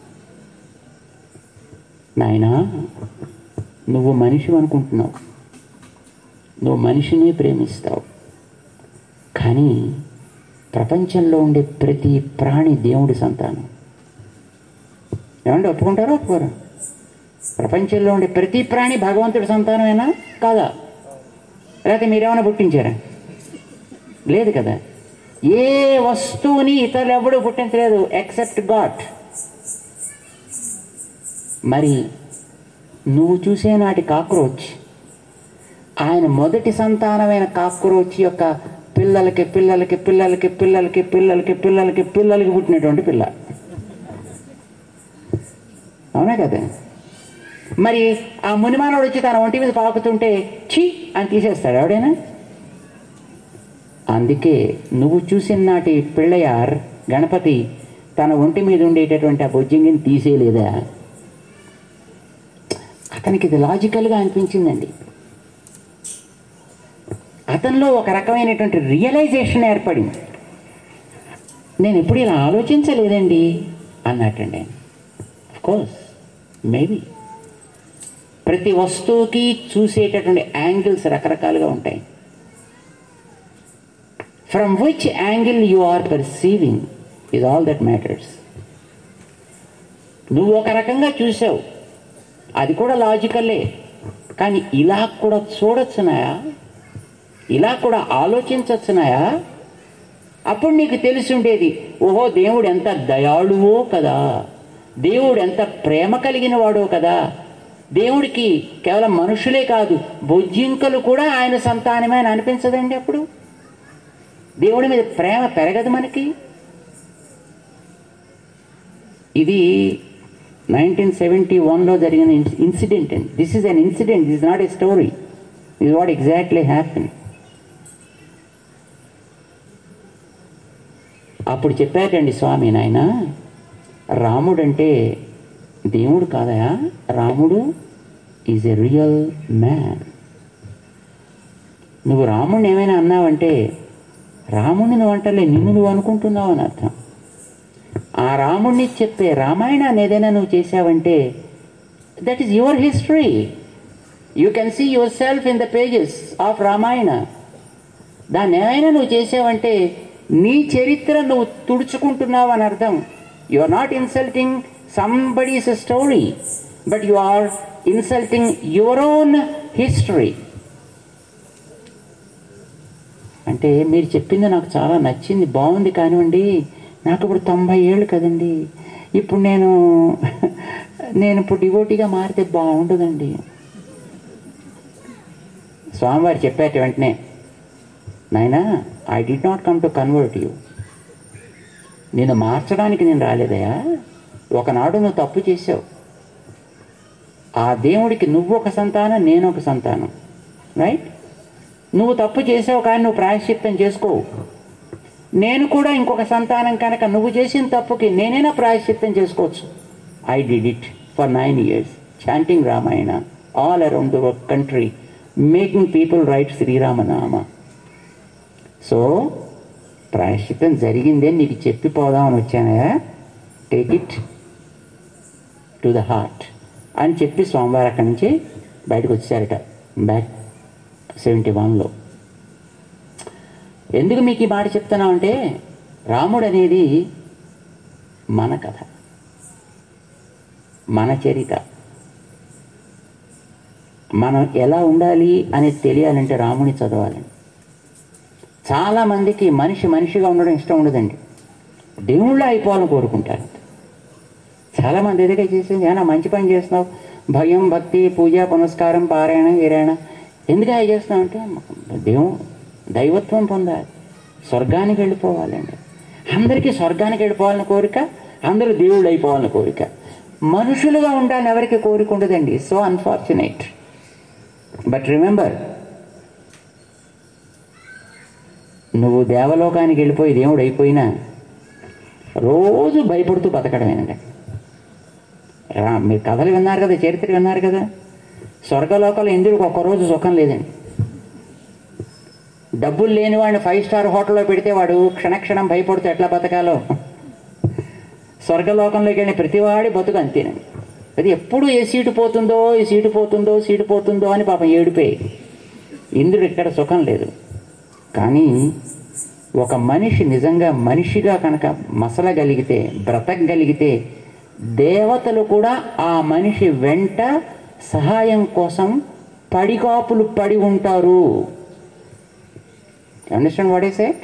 నాయనా నువ్వు మనిషి అనుకుంటున్నావు నువ్వు మనిషిని ప్రేమిస్తావు కానీ ప్రపంచంలో ఉండే ప్రతి ప్రాణి దేవుడి సంతానం ఏమంటే ఒప్పుకుంటారా ఒప్పుకోరా ప్రపంచంలో ఉండే ప్రతి ప్రాణి భగవంతుడి సంతానమేనా కాదా లేకపోతే మీరేమైనా పుట్టించారా లేదు కదా ఏ వస్తువుని ఇతరులు ఎవడు పుట్టించలేదు ఎక్సెప్ట్ గాడ్ మరి నువ్వు చూసే నాటి కాక్రోచ్ ఆయన మొదటి సంతానమైన కాక్రోచ్ యొక్క పిల్లలకి పిల్లలకి పిల్లలకి పిల్లలకి పిల్లలకి పిల్లలకి పిల్లలకి పుట్టినటువంటి పిల్ల అవునా కదా మరి ఆ మునిమానవుడు వచ్చి తన ఒంటి మీద పాకుతుంటే ఛీ అని తీసేస్తాడు ఎవడైనా అందుకే నువ్వు చూసిన నాటి పిళ్ళయార్ గణపతి తన ఒంటి మీద ఉండేటటువంటి ఆ బొజ్జింగిని తీసేయలేదా అతనికి ఇది లాజికల్గా అనిపించిందండి అతనిలో ఒక రకమైనటువంటి రియలైజేషన్ ఏర్పడింది నేను ఎప్పుడు ఇలా ఆలోచించలేదండి అన్నట్టండి ఆయన కోర్స్ మేబీ ప్రతి వస్తువుకి చూసేటటువంటి యాంగిల్స్ రకరకాలుగా ఉంటాయి from which angle you are perceiving is all that matters నువ్వు ఒక రకంగా చూసావు అది కూడా లాజికల్లే కానీ ఇలా కూడా చూడొచ్చునాయా ఇలా కూడా ఆలోచించవచ్చునాయా అప్పుడు నీకు తెలిసి ఉండేది ఓహో దేవుడు ఎంత దయాళువో కదా దేవుడు ఎంత ప్రేమ కలిగిన వాడో కదా దేవుడికి కేవలం మనుషులే కాదు బొజ్జింకలు కూడా ఆయన సంతానమే అని అనిపించదండి అప్పుడు దేవుడి మీద ప్రేమ పెరగదు మనకి ఇది నైన్టీన్ సెవెంటీ వన్లో జరిగిన ఇన్సిడెంట్ అండి this is an incident this not a story this what exactly happen అప్పుడు చెప్పారండి స్వామి నాయన రాముడంటే దేవుడు కాదయా రాముడు ఈజ్ ఎ రియల్ మ్యాన్ నువ్వు రాముడిని ఏమైనా అన్నావంటే రాముడిని నువ్వు అంటలే నిన్ను నువ్వు అనుకుంటున్నావు అని అర్థం ఆ రాముడిని చెప్పే రామాయణాన్ని ఏదైనా నువ్వు చేసావంటే that is your history you can see yourself in the pages of Ramayana దాన్ని ఏమైనా నువ్వు చేసావంటే నీ చరిత్ర నువ్వు తుడుచుకుంటున్నావు అని అర్థం you are not insulting somebody's story but you are insulting your own history అంటే మీరు చెప్పింది నాకు చాలా నచ్చింది బాగుంది కానివ్వండి నాకు ఇప్పుడు తొంభై ఏళ్ళు కదండి ఇప్పుడు నేను నేను ఇప్పుడు డివోటీగా మారితే బాగుండదండి స్వామివారు చెప్పారు వెంటనే నాయనా I did not come to convert you నేను మార్చడానికి నేను రాలేదయా ఒకనాడు నువ్వు తప్పు చేసావు ఆ దేవుడికి నువ్వు ఒక సంతానం నేను ఒక సంతానం రైట్ నువ్వు తప్పు చేసావు కానీ నువ్వు ప్రాయశ్చిత్తం చేసుకోవు నేను కూడా ఇంకొక సంతానం కనుక నువ్వు చేసిన తప్పుకి నేనైనా ప్రాయశ్చిత్తం చేసుకోవచ్చు I did it for nine years chanting Ramayana all around the country making people right శ్రీరామనామ సో ప్రాయశ్చిత్తం జరిగిందే నీకు చెప్పిపోదామని వచ్చానయా take it to the heart అని చెప్పి స్వామివారు అక్కడి నుంచి బయటకు వచ్చారట బ్యాక్ సెవెంటీ వన్లో ఎందుకు మీకు ఈ మాట చెప్తున్నామంటే రాముడు అనేది మన కథ మన చరిత మనం ఎలా ఉండాలి అనేది తెలియాలంటే రాముని చదవాలండి చాలామందికి మనిషి మనిషిగా ఉండడం ఇష్టం ఉండదండి దేవుళ్ళ అయిపోవాలని కోరుకుంటారు చాలామంది ఎదుగా చేసేది ఏమన్నా మంచి పని చేస్తున్నావు భయం భక్తి పూజ పునస్కారం పారాయణ వీరాయణ ఎందుకు అవి చేస్తున్నావు అంటే దేవు దైవత్వం పొందాలి స్వర్గానికి వెళ్ళిపోవాలండి అందరికీ స్వర్గానికి వెళ్ళిపోవాలని కోరిక అందరూ దేవుళ్ళు అయిపోవాలని కోరిక మనుషులుగా ఉండాలని ఎవరికి కోరిక ఉండదండి సో అన్ఫార్చునేట్ బట్ రిమెంబర్ నువ్వు దేవలోకానికి వెళ్ళిపోయి దేవుడు అయిపోయినా రోజు భయపడుతూ బతకడమేనండి రా మీరు కథలు విన్నారు కదా చరిత్ర విన్నారు కదా స్వర్గలోకాలు ఇంద్రుడికి ఒక్కరోజు సుఖం లేదండి డబ్బులు లేని వాడిని ఫైవ్ స్టార్ హోటల్లో పెడితే వాడు క్షణక్షణం భయపడుతూ ఎట్లా బతకాలో స్వర్గలోకంలోకి వెళ్ళిన ప్రతివాడి బతుకు అంతేనండి అది ఎప్పుడు ఏ సీటు పోతుందో ఏ సీటు పోతుందో సీటు పోతుందో అని పాపం ఏడిపోయి ఇంద్రుడు ఇక్కడ సుఖం లేదు కానీ ఒక మనిషి నిజంగా మనిషిగా కనుక మసలగలిగితే బ్రతకగలిగితే దేవతలు కూడా ఆ మనిషి వెంట సహాయం కోసం పడికాపులు పడి ఉంటారు అండర్స్టాండ్ వాట్ ఈస్ ఎట్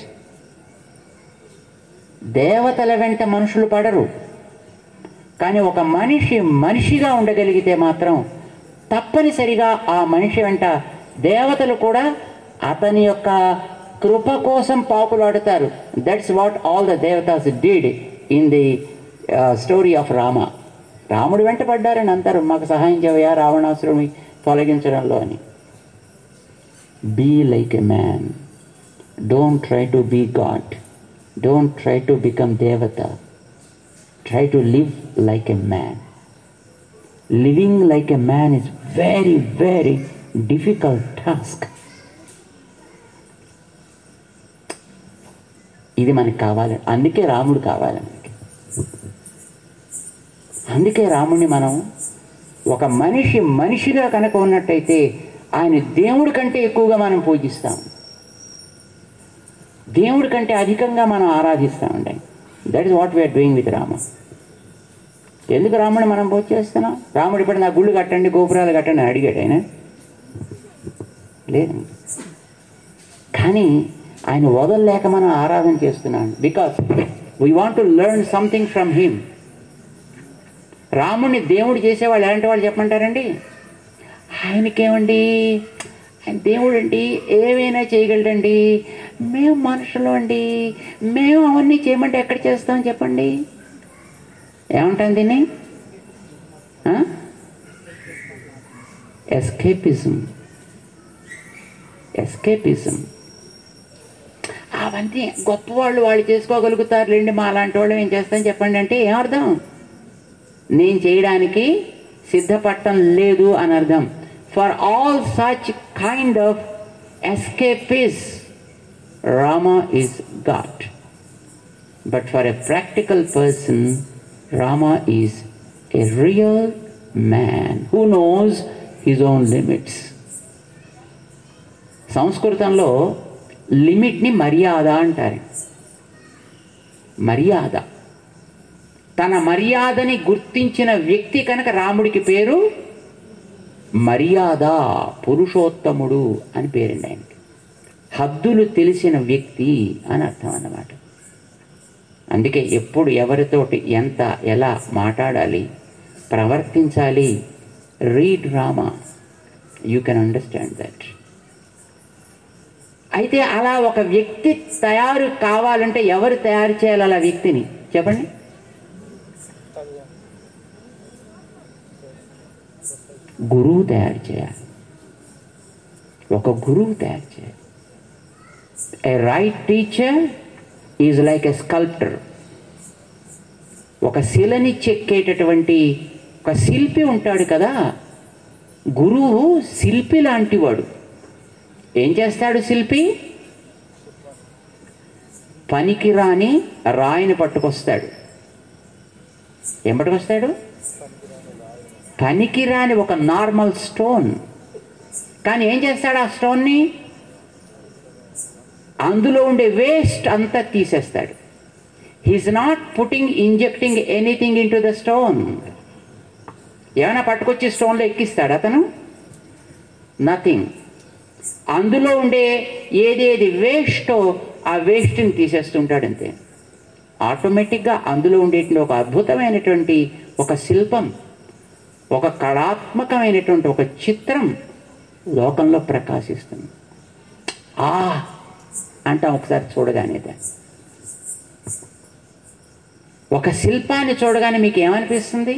దేవతల వెంట మనుషులు పడరు కానీ ఒక మనిషి మనిషిగా ఉండగలిగితే మాత్రం తప్పనిసరిగా ఆ మనిషి వెంట దేవతలు కూడా అతని యొక్క కృప కోసం పాపులాడుతారు that's what all the devatas deed in the story of Rama రాముడు వెంట పడ్డారని అంటారు మాకు సహాయం చేయవయా రావణాసురుని తొలగించడంలో అని be like a man don't try to be god don't try to become devata try to live like a man. Living like a man is very, very difficult task. ఇది మనకి కావాలి అందుకే రాముడు కావాలి మనకి అందుకే రాముడిని మనం ఒక మనిషి మనిషిగా కనుక ఉన్నట్టయితే ఆయన దేవుడి కంటే ఎక్కువగా మనం పూజిస్తాం దేవుడి కంటే అధికంగా మనం ఆరాధిస్తామండి that is what we are doing with Rama ఎందుకు రాముడిని మనం పూజ చేస్తున్నాం రాముడు ఇప్పుడు నా గుళ్ళు కట్టండి గోపురాలు కట్టండి అని అడిగాడు ఆయన లేదు కానీ ఆయన వదలలేక మనం ఆరాధన చేస్తున్నాం because we want to learn something from him రాముడిని దేవుడు చేసేవాళ్ళు ఎలాంటి వాళ్ళు చెప్పమంటారండి ఆయనకేమండి ఆయన దేవుడు అండి ఏవైనా చేయగలడండి మేము మనుషులు అండి మేము అవన్నీ చేయమంటే ఎక్కడ చేస్తాం చెప్పండి ఏమంటాం దీన్ని ఎస్కేపిజం ఎస్కేపిజం అవన్నీ గొప్ప వాళ్ళు వాళ్ళు చేసుకోగలుగుతారులేండి మా అలాంటి వాళ్ళు ఏం చేస్తాం చెప్పండి అంటే ఏం అర్థం నేను చేయడానికి సిద్ధపడటం లేదు అని అర్థం for all such kind of escapists Rama is god but for a practical person Rama is a real man who knows his own limits సంస్కృతంలో లిమిట్ని మర్యాద అంటారు మర్యాద తన మర్యాదని గుర్తించిన వ్యక్తి కనుక రాముడికి పేరు మర్యాద పురుషోత్తముడు అని పేరండి ఆయనకి హద్దులు తెలిసిన వ్యక్తి అని అర్థం అన్నమాట అందుకే ఎప్పుడు ఎవరితోటి ఎంత ఎలా మాట్లాడాలి ప్రవర్తించాలి read Rama you can understand that అయితే అలా ఒక వ్యక్తి తయారు కావాలంటే ఎవరు తయారు చేయాలి అలా వ్యక్తిని చెప్పండి గురువు తయారు చేయాలి ఒక గురువు తయారు చేయాలి a right teacher is like a sculptor ఒక శిలని చెక్కేటటువంటి ఒక శిల్పి ఉంటాడు కదా గురువు శిల్పి లాంటివాడు ఏం చేస్తాడు శిల్పి పనికిరాని రాయిని పట్టుకొస్తాడు ఏం పట్టుకొస్తాడు పనికిరాని ఒక నార్మల్ స్టోన్ కానీ ఏం చేస్తాడు ఆ స్టోన్ని అందులో ఉండే వేస్ట్ అంతా తీసేస్తాడు he's not putting injecting anything into the stone ఏమైనా పట్టుకొచ్చి స్టోన్లో ఎక్కిస్తాడు అతను నథింగ్ అందులో ఉండే ఏదేది వేస్టో ఆ వేస్ట్ని తీసేస్తుంటాడు అంతే ఆటోమేటిక్గా అందులో ఉండేటువంటి ఒక అద్భుతమైనటువంటి ఒక శిల్పం ఒక కళాత్మకమైనటువంటి ఒక చిత్రం లోకంలో ప్రకాశిస్తుంది ఆ అంటాం ఒకసారి చూడగానే దాన్ని ఒక శిల్పాన్ని చూడగానే మీకు ఏమనిపిస్తుంది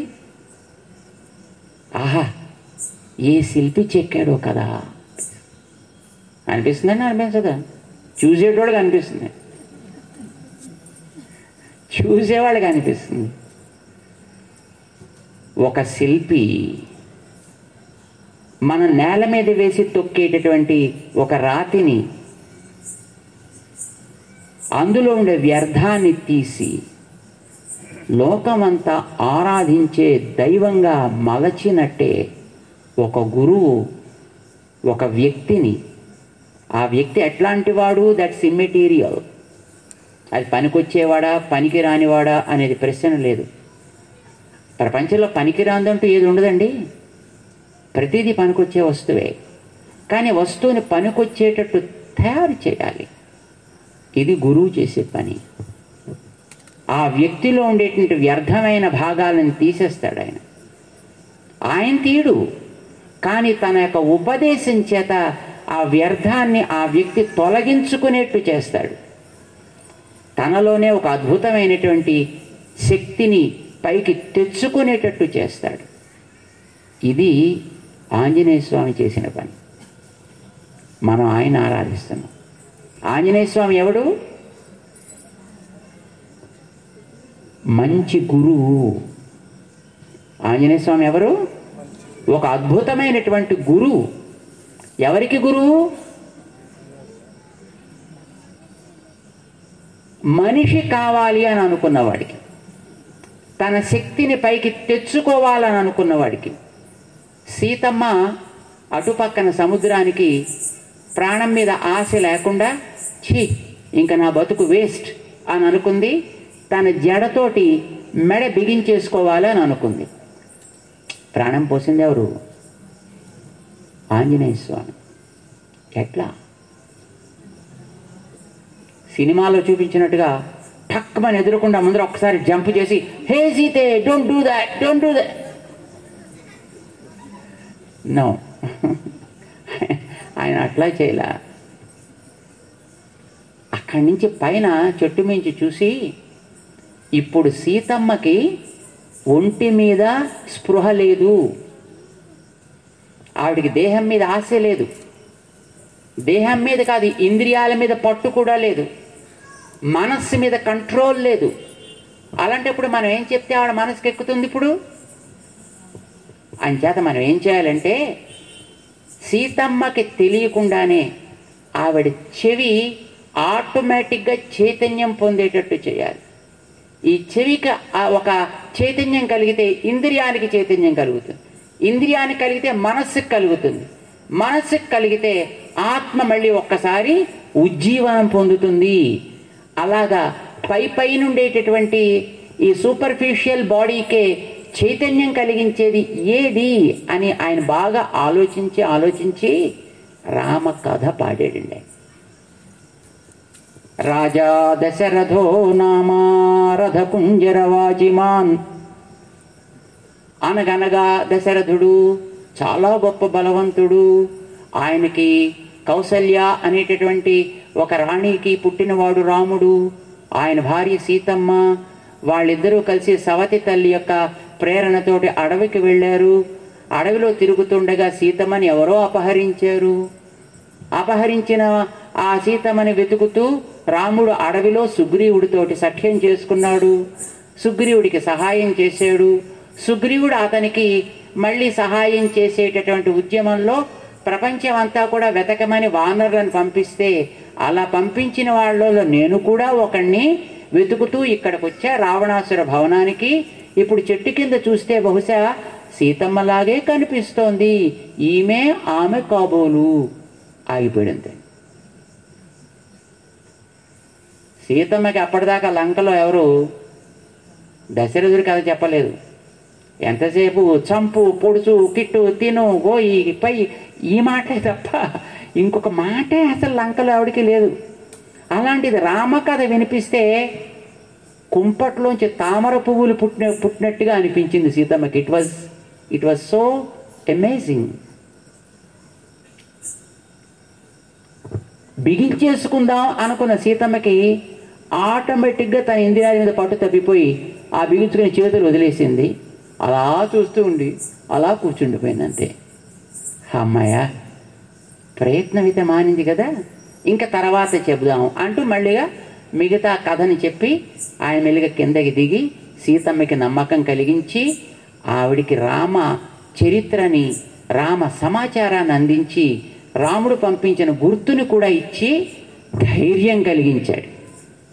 ఆహా ఏ శిల్పి చెక్కాడో కదా అనిపిస్తుందని అనిపించదా చూసేటోళ్ళకి అనిపిస్తుంది చూసేవాళ్ళకి అనిపిస్తుంది ఒక శిల్పి మన నేల మీద వేసి తొక్కేటటువంటి ఒక రాతిని అందులో ఉండే వ్యర్థాన్ని తీసి లోకమంతా ఆరాధించే దైవంగా మలచినట్టే ఒక గురువు ఒక వ్యక్తిని ఆ వ్యక్తి ఎట్లాంటి వాడు దట్స్ ఇమ్మెటీరియల్ అది పనికొచ్చేవాడా పనికి రానివాడా అనేది ప్రశ్న లేదు ప్రపంచంలో పనికి రాందంటూ ఏది ఉండదండి ప్రతిదీ పనికొచ్చే వస్తువే కానీ వస్తువుని పనికొచ్చేటట్టు తయారు చేయాలి ఇది గురువు చేసే పని ఆ వ్యక్తిలో ఉండేటువంటి వ్యర్థమైన భాగాలను తీసేస్తాడు ఆయన ఆయన తీయడు కానీ తన యొక్క ఉపదేశం చేత ఆ వ్యర్థాన్ని ఆ వ్యక్తి తొలగించుకునేట్టు చేస్తాడు తనలోనే ఒక అద్భుతమైనటువంటి శక్తిని పైకి తెచ్చుకునేటట్టు చేస్తాడు ఇది ఆంజనేయ స్వామి చేసిన పని మనం ఆయన ఆరాధిస్తున్నాం ఆంజనేయ స్వామి ఎవడు మంచి గురువు ఆంజనేయ స్వామి ఎవరు ఒక అద్భుతమైనటువంటి గురువు ఎవరికి గురువు మనిషి కావాలి అని అనుకున్నవాడికి తన శక్తిని పైకి తెచ్చుకోవాలని అనుకున్నవాడికి సీతమ్మ అటుపక్కన సముద్రానికి ప్రాణం మీద ఆశ లేకుండా ఛీ ఇంకా నా బతుకు వేస్ట్ అని అనుకుంది తన జడతోటి మెడ బిగించేసుకోవాలి అని అనుకుంది ప్రాణం పోసింది ఎవరు ఆంజనేయ స్వామి ఎట్లా సినిమాలో చూపించినట్టుగా టక్మని ఎదురకుండా ముందర ఒక్కసారి జంప్ చేసి హే సీతే don't do that don't do that no ఆయన అట్లా చేయలే అక్కడి నుంచి పైన చెట్టు మించి చూసి ఇప్పుడు సీతమ్మకి ఒంటి మీద స్పృహ లేదు ఆవిడికి దేహం మీద ఆశ లేదు దేహం మీద కాదు ఇంద్రియాల మీద పట్టు కూడా లేదు మనస్సు మీద కంట్రోల్ లేదు అలాంటప్పుడు మనం ఏం చెప్తే ఆవిడ మనసుకి ఎక్కుతుంది ఇప్పుడు అంచేత మనం ఏం చేయాలంటే సీతమ్మకి తెలియకుండానే ఆవిడ చెవి ఆటోమేటిక్గా చైతన్యం పొందేటట్టు చేయాలి ఈ చెవికి ఆ ఒక చైతన్యం కలిగితే ఇంద్రియానికి చైతన్యం కలుగుతుంది ఇంద్రియానికి కలిగితే మనస్సుకు కలుగుతుంది మనస్సుకు కలిగితే ఆత్మ మళ్ళీ ఒక్కసారి ఉజ్జీవనం పొందుతుంది అలాగా పై పైన ఉండేటటువంటి ఈ సూపర్ఫిషియల్ బాడీకే చైతన్యం కలిగించేది ఏది అని ఆయన బాగా ఆలోచించి ఆలోచించి రామ కథ పాడాడండి ఆయన. రాజా దశరథో నామా రథకుంజరవాజిమాన్ అనగనగా దశరథుడు చాలా గొప్ప బలవంతుడు ఆయనకి కౌసల్య అనేటటువంటి ఒక రాణికి పుట్టినవాడు రాముడు ఆయన భార్య సీతమ్మ వాళ్ళిద్దరూ కలిసి సవతి తల్లి యొక్క ప్రేరణతోటి అడవికి వెళ్ళారు అడవిలో తిరుగుతుండగా సీతమ్మని ఎవరో అపహరించారు అపహరించిన ఆ సీతమ్మని వెతుకుతూ రాముడు అడవిలో సుగ్రీవుడితోటి సఖ్యం చేసుకున్నాడు సుగ్రీవుడికి సహాయం చేశాడు సుగ్రీవుడు అతనికి మళ్ళీ సహాయం చేసేటటువంటి ఉద్యమంలో ప్రపంచం అంతా కూడా వెతకమని వానరులను పంపిస్తే అలా పంపించిన వాళ్ళలో నేను కూడా ఒకణ్ణి వెతుకుతూ ఇక్కడికి వచ్చా రావణాసుర భవనానికి ఇప్పుడు చెట్టు కింద చూస్తే బహుశా సీతమ్మలాగే కనిపిస్తోంది ఈమె ఆమె కాబోలు ఆగిపోయింది సీతమ్మకి అప్పటిదాకా లంకలో ఎవరు దశరథుడి కథ చెప్పలేదు ఎంతసేపు చంపు పొడుచు కిట్టు తిను గోయి పై ఈ మాటే తప్ప ఇంకొక మాటే అసలు లంకలో ఆవిడికి లేదు అలాంటిది రామకథ వినిపిస్తే కుంపట్లోంచి తామర పువ్వులు పుట్టిన పుట్టినట్టుగా అనిపించింది సీతమ్మకి it was it was so amazing బిగించేసుకుందాం అనుకున్న సీతమ్మకి ఆటోమేటిక్గా తన ఇంద్రియాల మీద పట్టు తప్పిపోయి ఆ బిగించుకుని చేతులు వదిలేసింది అలా చూస్తూ ఉండి అలా కూర్చుండిపోయింది అంతే అమ్మాయ ప్రయత్నం అయితే మానింది కదా ఇంకా తర్వాత చెబుదాం అంటూ మళ్ళీగా మిగతా కథని చెప్పి ఆయన మెల్లిగా కిందకి దిగి సీతమ్మకి నమ్మకం కలిగించి ఆవిడికి రామ చరిత్రని రామ సమాచారాన్ని అందించి రాముడు పంపించిన గుర్తుని కూడా ఇచ్చి ధైర్యం కలిగించాడు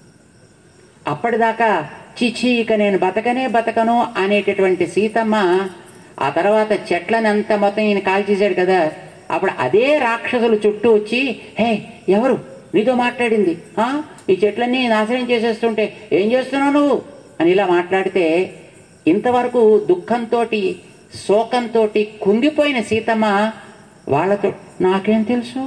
అప్పటిదాకా చిచి ఇక నేను బతకనే బతకను అనేటటువంటి సీతమ్మ ఆ తర్వాత చెట్లని అంత మొత్తం ఈయన కాల్చేశాడు కదా అప్పుడు అదే రాక్షసులు చుట్టూ వచ్చి హే ఎవరు నీతో మాట్లాడింది ఆ? ఈ చెట్లన్నీ నాశనం చేసేస్తుంటే ఏం చేస్తున్నావు నువ్వు అని ఇలా మాట్లాడితే ఇంతవరకు దుఃఖంతో శోకంతో కుంగిపోయిన సీతమ్మ వాళ్ళతో నాకేం తెలుసు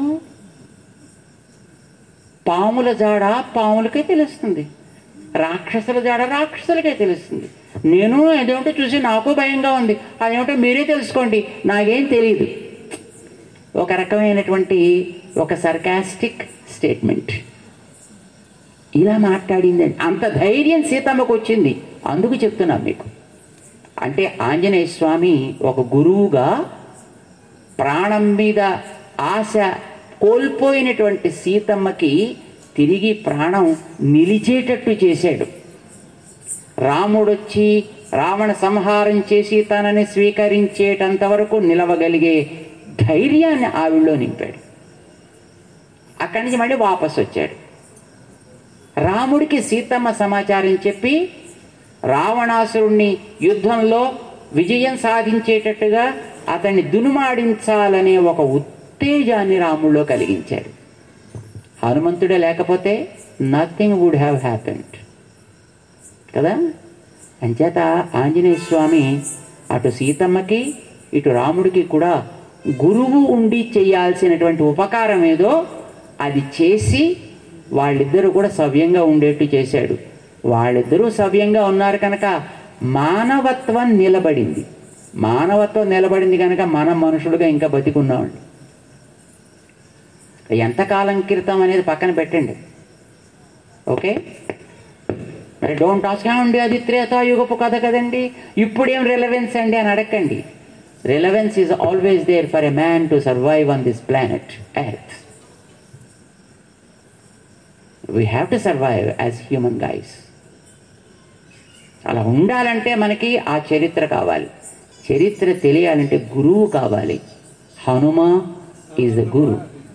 పాముల జాడ పాములకే తెలుస్తుంది రాక్షసుల జాడ రాక్షసులకే తెలుస్తుంది నేను అదేమిటో చూసి నాకు భయంగా ఉంది అదేమిటో మీరే తెలుసుకోండి నాకేం తెలియదు ఒక రకమైనటువంటి ఒక సర్కాస్టిక్ స్టేట్మెంట్ ఇలా మాట్లాడిందండి అంత ధైర్యం సీతమ్మకు వచ్చింది అందుకు చెప్తున్నాను మీకు అంటే ఆంజనేయ స్వామి ఒక గురువుగా ప్రాణం మీద ఆశ కోల్పోయినటువంటి సీతమ్మకి తిరిగి ప్రాణం నిలిచేటట్టు చేశాడు రాముడొచ్చి రావణ సంహారం చేసి తనని స్వీకరించేటంత వరకు నిలవగలిగే ధైర్యాన్ని ఆవిడలో నింపాడు అక్కడి నుంచి మళ్ళీ వాపసు వచ్చాడు రాముడికి సీతమ్మ సమాచారం చెప్పి రావణాసురుణ్ణి యుద్ధంలో విజయం సాధించేటట్టుగా అతన్ని దునుమాడించాలనే ఒక ఉత్తేజాన్ని రాముడిలో కలిగించాడు హనుమంతుడే లేకపోతే నథింగ్ వుడ్ హ్యావ్ హ్యాపెండ్ కదా అంచేత ఆంజనేయ స్వామి అటు సీతమ్మకి ఇటు రాముడికి కూడా గురువు ఉండి చేయాల్సినటువంటి ఉపకారం ఏదో అది చేసి వాళ్ళిద్దరూ కూడా సవ్యంగా ఉండేట్టు చేశాడు వాళ్ళిద్దరూ సవ్యంగా ఉన్నారు కనుక మానవత్వం నిలబడింది మానవత్వం నిలబడింది కనుక మనం మనుషులుగా ఇంకా బతికున్నామండి ఎంతకాలం క్రితం అనేది పక్కన పెట్టండి ఓకే మరి డోంట్ టాస్క్ అండి అది త్రేతాయుగపు కథ కదండి ఇప్పుడేం రిలవెన్స్ అండి అని అడగండి relevance is always there for a man to survive on this planet earth we have to survive as human guys అలా ఉండాలంటే మనకి ఆ చరిత్ర కావాలి చరిత్ర తెలియాలంటే గురువు కావాలి హనుమ ఈజ్ ద గురు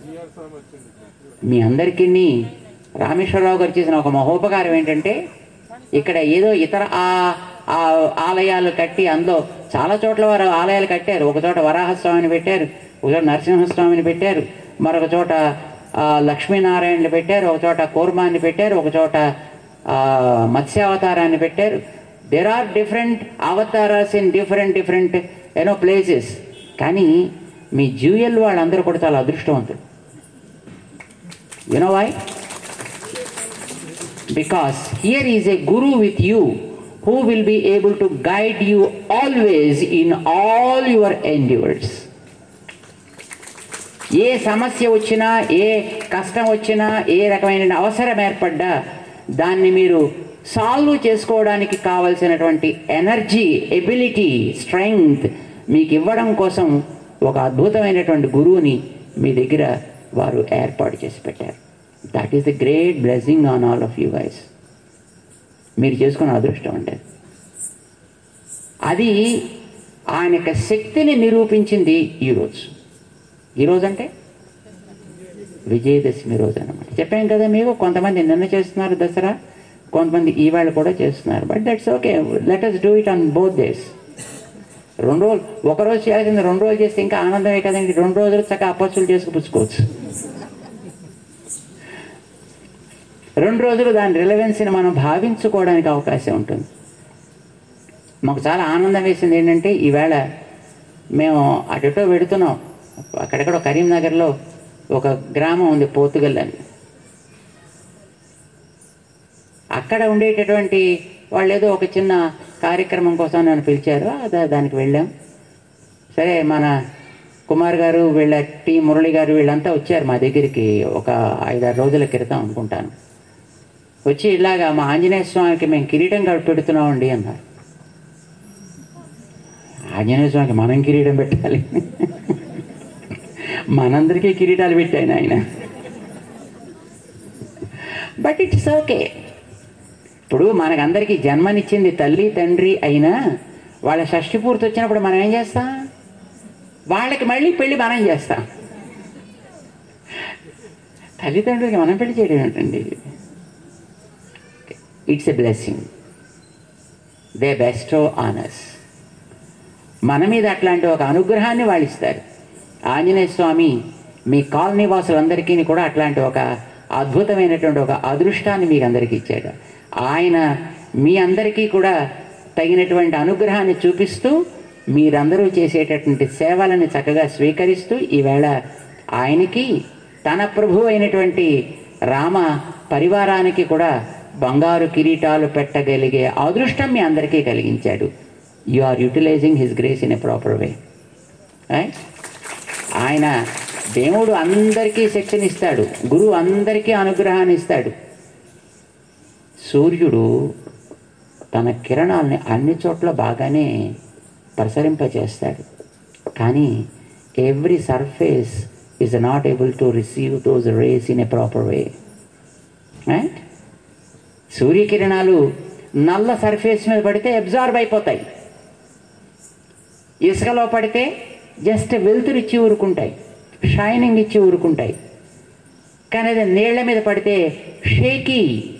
మీ అందరికీ రామేశ్వరరావు గారు చేసిన ఒక మహోపకారం ఏంటంటే ఇక్కడ ఏదో ఇతర ఆ ఆ ఆలయాలు కట్టి అందులో చాలా చోట్ల వారు ఆలయాలు కట్టారు ఒక చోట వరాహస్వామిని పెట్టారు ఒక చోట నరసింహస్వామిని పెట్టారు మరొక చోట ఆ, లక్ష్మీనారాయణని పెట్టారు ఒక చోట కూర్మాన్ని పెట్టారు ఒక చోట ఆ, మత్స్యావతారాన్ని పెట్టారు there are different avatars in different different you know places కానీ మీ జ్యూయల్ వాళ్ళందరూ కూడా చాలా అదృష్టవంతులు You know why? Because here is a guru with you who will be able to guide you always in all your endeavors. ఏ సమస్య వచ్చినా ఏ కష్టం వచ్చినా ఏ రకమైన అవసరం ఏర్పడ్డా దాన్ని మీరు సాల్వ్ చేసుకోవడానికి కావలసినటువంటి ఎనర్జీ ఎబిలిటీ స్ట్రెంగ్త్ మీకు ఇవ్వడం కోసం ఒక అద్భుతమైనటువంటి గురువుని మీ దగ్గర వారు ఏర్పాటు చేసి పెట్టారు that is the great blessing on all of you guys మీరు చేసుకున్న అదృష్టం అంటే అది ఆయన యొక్క శక్తిని నిరూపించింది ఈరోజు ఈరోజు అంటే విజయదశమి రోజు అనమాట చెప్పాం కదా మీకు కొంతమంది నిన్న చేస్తున్నారు దసరా కొంతమంది ఈవేళ కూడా చేస్తున్నారు but that's okay let us do it on both days రెండు రోజులు ఒక రోజు చేయాల్సింది రెండు రోజులు చేస్తే ఇంకా ఆనందమే కదండి రెండు రోజులు చక్కగా అపస్సులు చేసుకు పుచ్చుకోవచ్చు రెండు రోజులు దాని రిలవెన్స్ని మనం భావించుకోవడానికి అవకాశం ఉంటుంది మాకు చాలా ఆనందం వేసింది ఏంటంటే ఈవేళ మేము అటుటో వెడుతున్నాం అక్కడెక్కడో కరీంనగర్లో ఒక గ్రామం ఉంది పోతుగల్ అని అక్కడ ఉండేటటువంటి వాళ్ళు ఏదో ఒక చిన్న కార్యక్రమం కోసం నన్ను పిలిచారు అదా- దానికి వెళ్ళాం సరే మన కుమార్ గారు వీళ్ళ టి మురళి గారు వీళ్ళంతా వచ్చారు మా దగ్గరికి ఒక ఐదారు రోజుల క్రితం అనుకుంటాను వచ్చి ఇలాగా మా ఆంజనేయ స్వామికి మేము కిరీటం కట్టి పెడుతున్నామండి అన్నారు ఆంజనేయ స్వామికి మనం కిరీటం పెట్టాలి మనందరికీ కిరీటాలు పెట్టాను ఆయన బట్ ఇట్స్ ఓకే ఇప్పుడు మనకందరికీ జన్మనిచ్చింది తల్లి తండ్రి అయినా వాళ్ళ షష్టి పూర్తి వచ్చినప్పుడు మనం ఏం చేస్తాం వాళ్ళకి మళ్ళీ పెళ్లి మనం చేస్తాం తల్లిదండ్రులకి మనం పెళ్లి చేయడం ఏంటండి it's a blessing they bestow honours మన మీద అట్లాంటి ఒక అనుగ్రహాన్ని వాళ్ళు ఇస్తారు ఆంజనేయ స్వామి మీ కాలనీ వాసులందరికీ కూడా అట్లాంటి ఒక అద్భుతమైనటువంటి ఒక అదృష్టాన్ని మీకు అందరికీ ఇచ్చాడు ఆయన మీ అందరికీ కూడా తగినటువంటి అనుగ్రహాన్ని చూపిస్తూ మీరందరూ చేసేటటువంటి సేవలను చక్కగా స్వీకరిస్తూ ఈవేళ ఆయనకి తన ప్రభు అయినటువంటి రామ పరివారానికి కూడా బంగారు కిరీటాలు పెట్టగలిగే అదృష్టం మీ అందరికీ కలిగించాడు you are utilising his grace in a proper way ఆయన దేవుడు అందరికీ శక్తిని ఇస్తాడు గురువు అందరికీ అనుగ్రహాన్ని ఇస్తాడు సూర్యుడు తన కిరణాలని అన్ని చోట్ల బాగానే ప్రసరింపచేస్తాడు కానీ every surface is not able to receive those rays in a proper way right సూర్యకిరణాలు నల్ల సర్ఫేస్ మీద పడితే అబ్జార్బ్ అయిపోతాయి ఇసుకలో పడితే జస్ట్ వెలుతురు ఇచ్చి ఊరుకుంటాయి షైనింగ్ ఇచ్చి ఊరుకుంటాయి కానీ అది నీళ్ల మీద పడితే షేకీ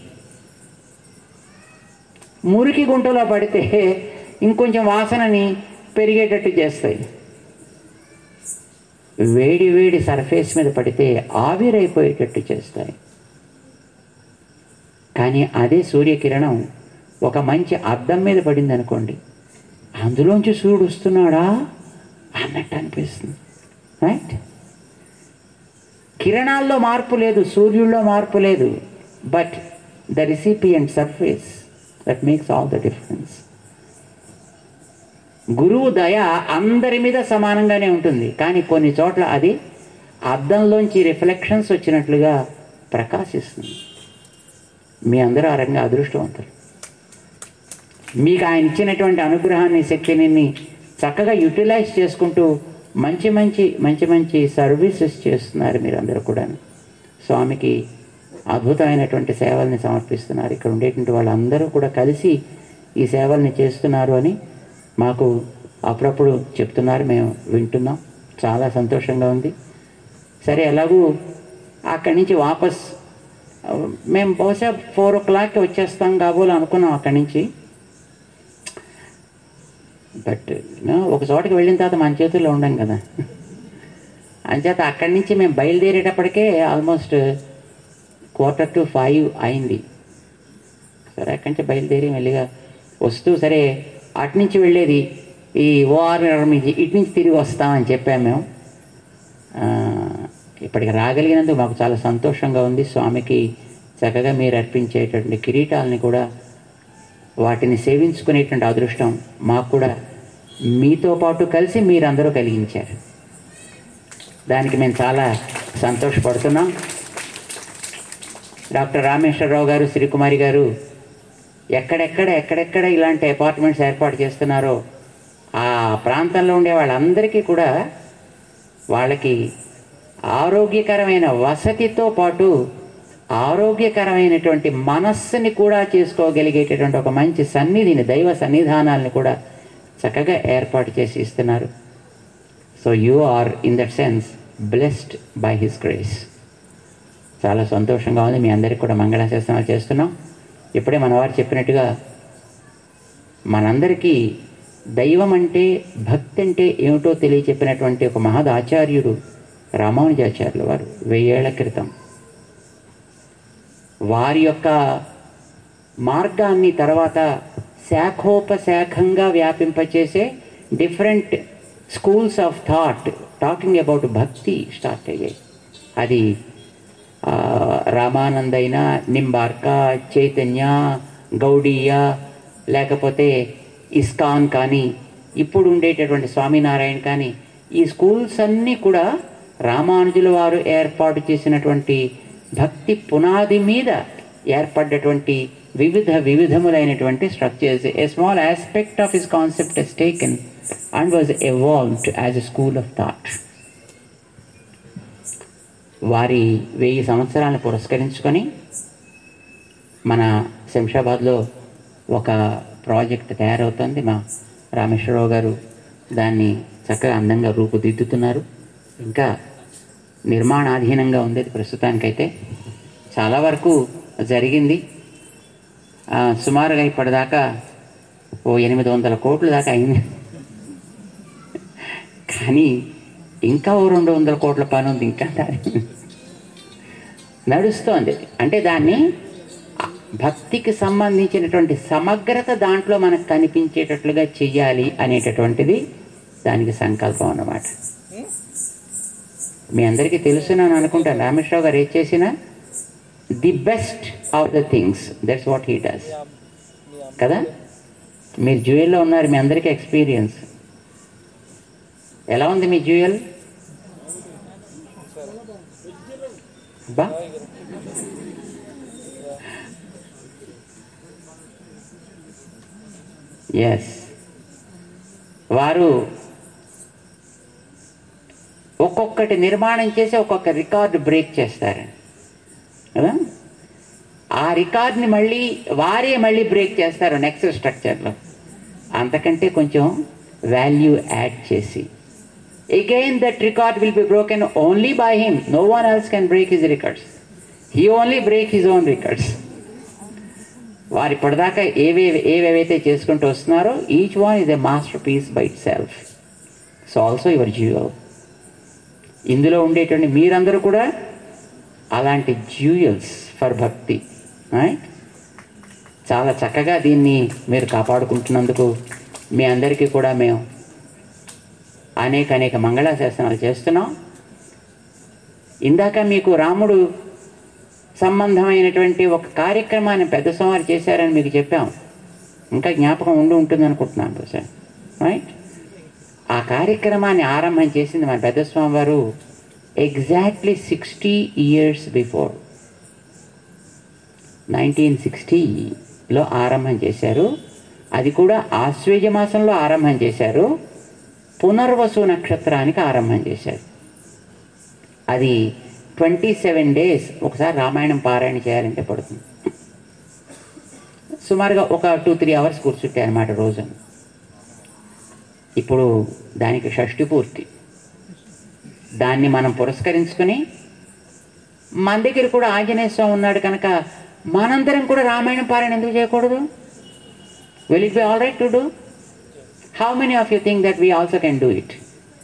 మురికి గుంటలో పడితే ఇంకొంచెం వాసనని పెరిగేటట్టు చేస్తాయి వేడి వేడి సర్ఫేస్ మీద పడితే ఆవిరైపోయేటట్టు చేస్తాయి కానీ అదే సూర్యకిరణం ఒక మంచి అద్దం మీద పడింది అనుకోండి అందులోంచి సూర్యుడు వస్తున్నాడా అన్నట్టు అనిపిస్తుంది రైట్ కిరణాల్లో మార్పు లేదు సూర్యుల్లో మార్పు లేదు but the recipient surface that makes all the difference గురువు దయ అందరి మీద సమానంగానే ఉంటుంది కానీ కొన్ని చోట్ల అది అద్దంలోంచి రిఫ్లెక్షన్స్ వచ్చినట్లుగా ప్రకాశిస్తుంది మీ అందరూ ఆ రంగా అదృష్టవంతులు మీకు ఆయన ఇచ్చినటువంటి అనుగ్రహాన్ని శక్తిని చక్కగా యూటిలైజ్ చేసుకుంటూ మంచి మంచి మంచి మంచి సర్వీసెస్ చేస్తున్నారు మీరందరూ కూడా స్వామికి అద్భుతమైనటువంటి సేవల్ని సమర్పిస్తున్నారు ఇక్కడ ఉండేటువంటి వాళ్ళందరూ కూడా కలిసి ఈ సేవల్ని చేస్తున్నారు అని మాకు అప్పుడప్పుడు చెప్తున్నారు మేము వింటున్నాం చాలా సంతోషంగా ఉంది సరే ఎలాగూ అక్కడి నుంచి వాపస్ మేము బహుశా ఫోర్ ఓ క్లాక్కి వచ్చేస్తాం కాబోలు అనుకున్నాం అక్కడి నుంచి బట్ ఒక చోటకి వెళ్ళిన తర్వాత మన చేతుల్లో ఉండం కదా అంచేత అక్కడి నుంచి మేము బయలుదేరేటప్పటికే ఆల్మోస్ట్ క్వార్టర్ టు ఫైవ్ అయింది సరే అక్కడి నుంచి బయలుదేరి మెల్లిగా వస్తూ సరే అటు నుంచి వెళ్ళేది ఈ ఓఆర్ నుంచి ఇటు నుంచి తిరిగి వస్తామని చెప్పాము మేము ఆ, ఇప్పటికి రాగలిగినందుకు మాకు చాలా సంతోషంగా ఉంది స్వామికి చక్కగా మీరు అర్పించేటువంటి కిరీటాలని కూడా వాటిని సేవించుకునేటువంటి అదృష్టం మాకు కూడా మీతో పాటు కలిసి మీరందరూ కలిగించారు దానికి మేము చాలా సంతోషపడుతున్నాం డాక్టర్ రామేశ్వరరావు గారు శ్రీకుమారి గారు ఎక్కడెక్కడ ఎక్కడెక్కడ ఇలాంటి అపార్ట్మెంట్స్ ఏర్పాటు చేస్తున్నారో ఆ ప్రాంతంలో ఉండే వాళ్ళందరికీ కూడా వాళ్ళకి ఆరోగ్యకరమైన వసతితో పాటు ఆరోగ్యకరమైనటువంటి మనస్సుని కూడా చేసుకోగలిగేటటువంటి ఒక మంచి సన్నిధిని దైవ సన్నిధానాలను కూడా చక్కగా ఏర్పాటు చేసి ఇస్తున్నారు so you are in that sense blessed by his grace చాలా సంతోషంగా ఉంది మీ అందరికి కూడా మంగళాశాసనాలు చేస్తున్నాం ఇప్పుడే మన వారు చెప్పినట్టుగా మనందరికీ దైవం అంటే భక్తి అంటే ఏమిటో తెలియచెప్పినటువంటి ఒక మహద్ ఆచార్యుడు రామానుజాచార్యులు వారు వెయ్యేళ్ల క్రితం వారి యొక్క మార్గాన్ని తర్వాత శాఖోపశాఖంగా వ్యాపింపచేసే different schools of thought talking about bhakti start అయ్యాయి అది ఆ, రామానందైన నింబార్క చైతన్య గౌడీయ లేకపోతే ఇస్కాన్ కానీ ఇప్పుడు ఉండేటటువంటి స్వామినారాయణ కానీ ఈ స్కూల్స్ అన్నీ కూడా రామానుజుల వారు ఏర్పాటు చేసినటువంటి భక్తి పునాది మీద ఏర్పడ్డటువంటి వివిధ వివిధములైనటువంటి structures a small aspect of his concept is taken and was evolved as a school of thought వారి వెయ్యి సంవత్సరాలను పురస్కరించుకొని మన శంషాబాద్లో ఒక ప్రాజెక్ట్ తయారవుతుంది మా రామేశ్వరరావు గారు దాన్ని చక్కగా అందంగా రూపుదిద్దుతున్నారు ఇంకా నిర్మాణాధీనంగా ఉంది అది ప్రస్తుతానికైతే చాలా వరకు జరిగింది ఆ, సుమారుగా ఇప్పటిదాకా ఓ ఎనిమిది వందల కోట్ల దాకా అయింది కానీ ఇంకా ఓ రెండు వందల కోట్ల పని ఉంది ఇంకా దాని నడుస్తోంది అంటే దాన్ని భక్తికి సంబంధించినటువంటి సమగ్రత దాంట్లో మనకు కనిపించేటట్లుగా చెయ్యాలి అనేటటువంటిది దానికి సంకల్పం అన్నమాట మీ అందరికీ తెలుసు నేను అనుకుంటాను రామేశ్వరరావు గారు ఏది చేసినా the best of the things that's what he does కదా మీరు జ్యువెల్లో ఉన్నారు మీ అందరికీ ఎక్స్పీరియన్స్ ఎలా ఉంది మీ జ్యువెల్ బా ఎస్ వారు ఒక్కొక్కటి నిర్మాణం చేసి ఒక్కొక్క రికార్డు బ్రేక్ చేస్తారు కదా ఆ రికార్డ్ని మళ్ళీ వారే మళ్ళీ బ్రేక్ చేస్తారు నెక్స్ట్ స్ట్రక్చర్లో అంతకంటే కొంచెం వాల్యూ యాడ్ చేసి again that record will be broken only by him no one else can break his records he only break his own records వారు ఇప్పటిదాకా ఏవేవి ఏవేవైతే చేసుకుంటూ వస్తున్నారో each one is a masterpiece by itself so also your jewel ఇందులో ఉండేటువంటి మీరందరూ కూడా అలాంటి జ్యూయల్స్ ఫర్ భక్తి రైట్ చాలా చక్కగా దీన్ని మీరు కాపాడుకుంటున్నందుకు మీ అందరికీ కూడా మేము అనేక అనేక మంగళాశాసనాలు చేస్తున్నాం ఇందాక మీకు రాముడు సంబంధమైనటువంటి ఒక కార్యక్రమాన్ని పెద్ద స్వామి చేశారని మీకు చెప్పాం ఇంకా జ్ఞాపకం ఉండి ఉంటుంది అనుకుంటున్నాను బహుశా రైట్ ఆ కార్యక్రమాన్ని ఆరంభం చేసింది మన పెద్ద స్వామి వారు exactly sixty years before nineteen సిక్స్టీలో ఆరంభం చేశారు అది కూడా ఆశ్వేజ మాసంలో ఆరంభం చేశారు పునర్వసు నక్షత్రానికి ఆరంభం చేశారు అది ట్వంటీ సెవెన్ డేస్ ఒకసారి రామాయణం పారాయణ చేయాలంటే పడుతుంది సుమారుగా ఒక టూ త్రీ అవర్స్ కూర్చుంటాయి అన్నమాట రోజు ఇప్పుడు దానికి షష్టి పూర్తి దాన్ని మనం పురస్కరించుకొని మన దగ్గర కూడా ఆంజనేయ స్వామి ఉన్నాడు కనుక మనందరం కూడా రామాయణం పారాయణ ఎందుకు చేయకూడదు will it be all right to do how many of you think that we also can do it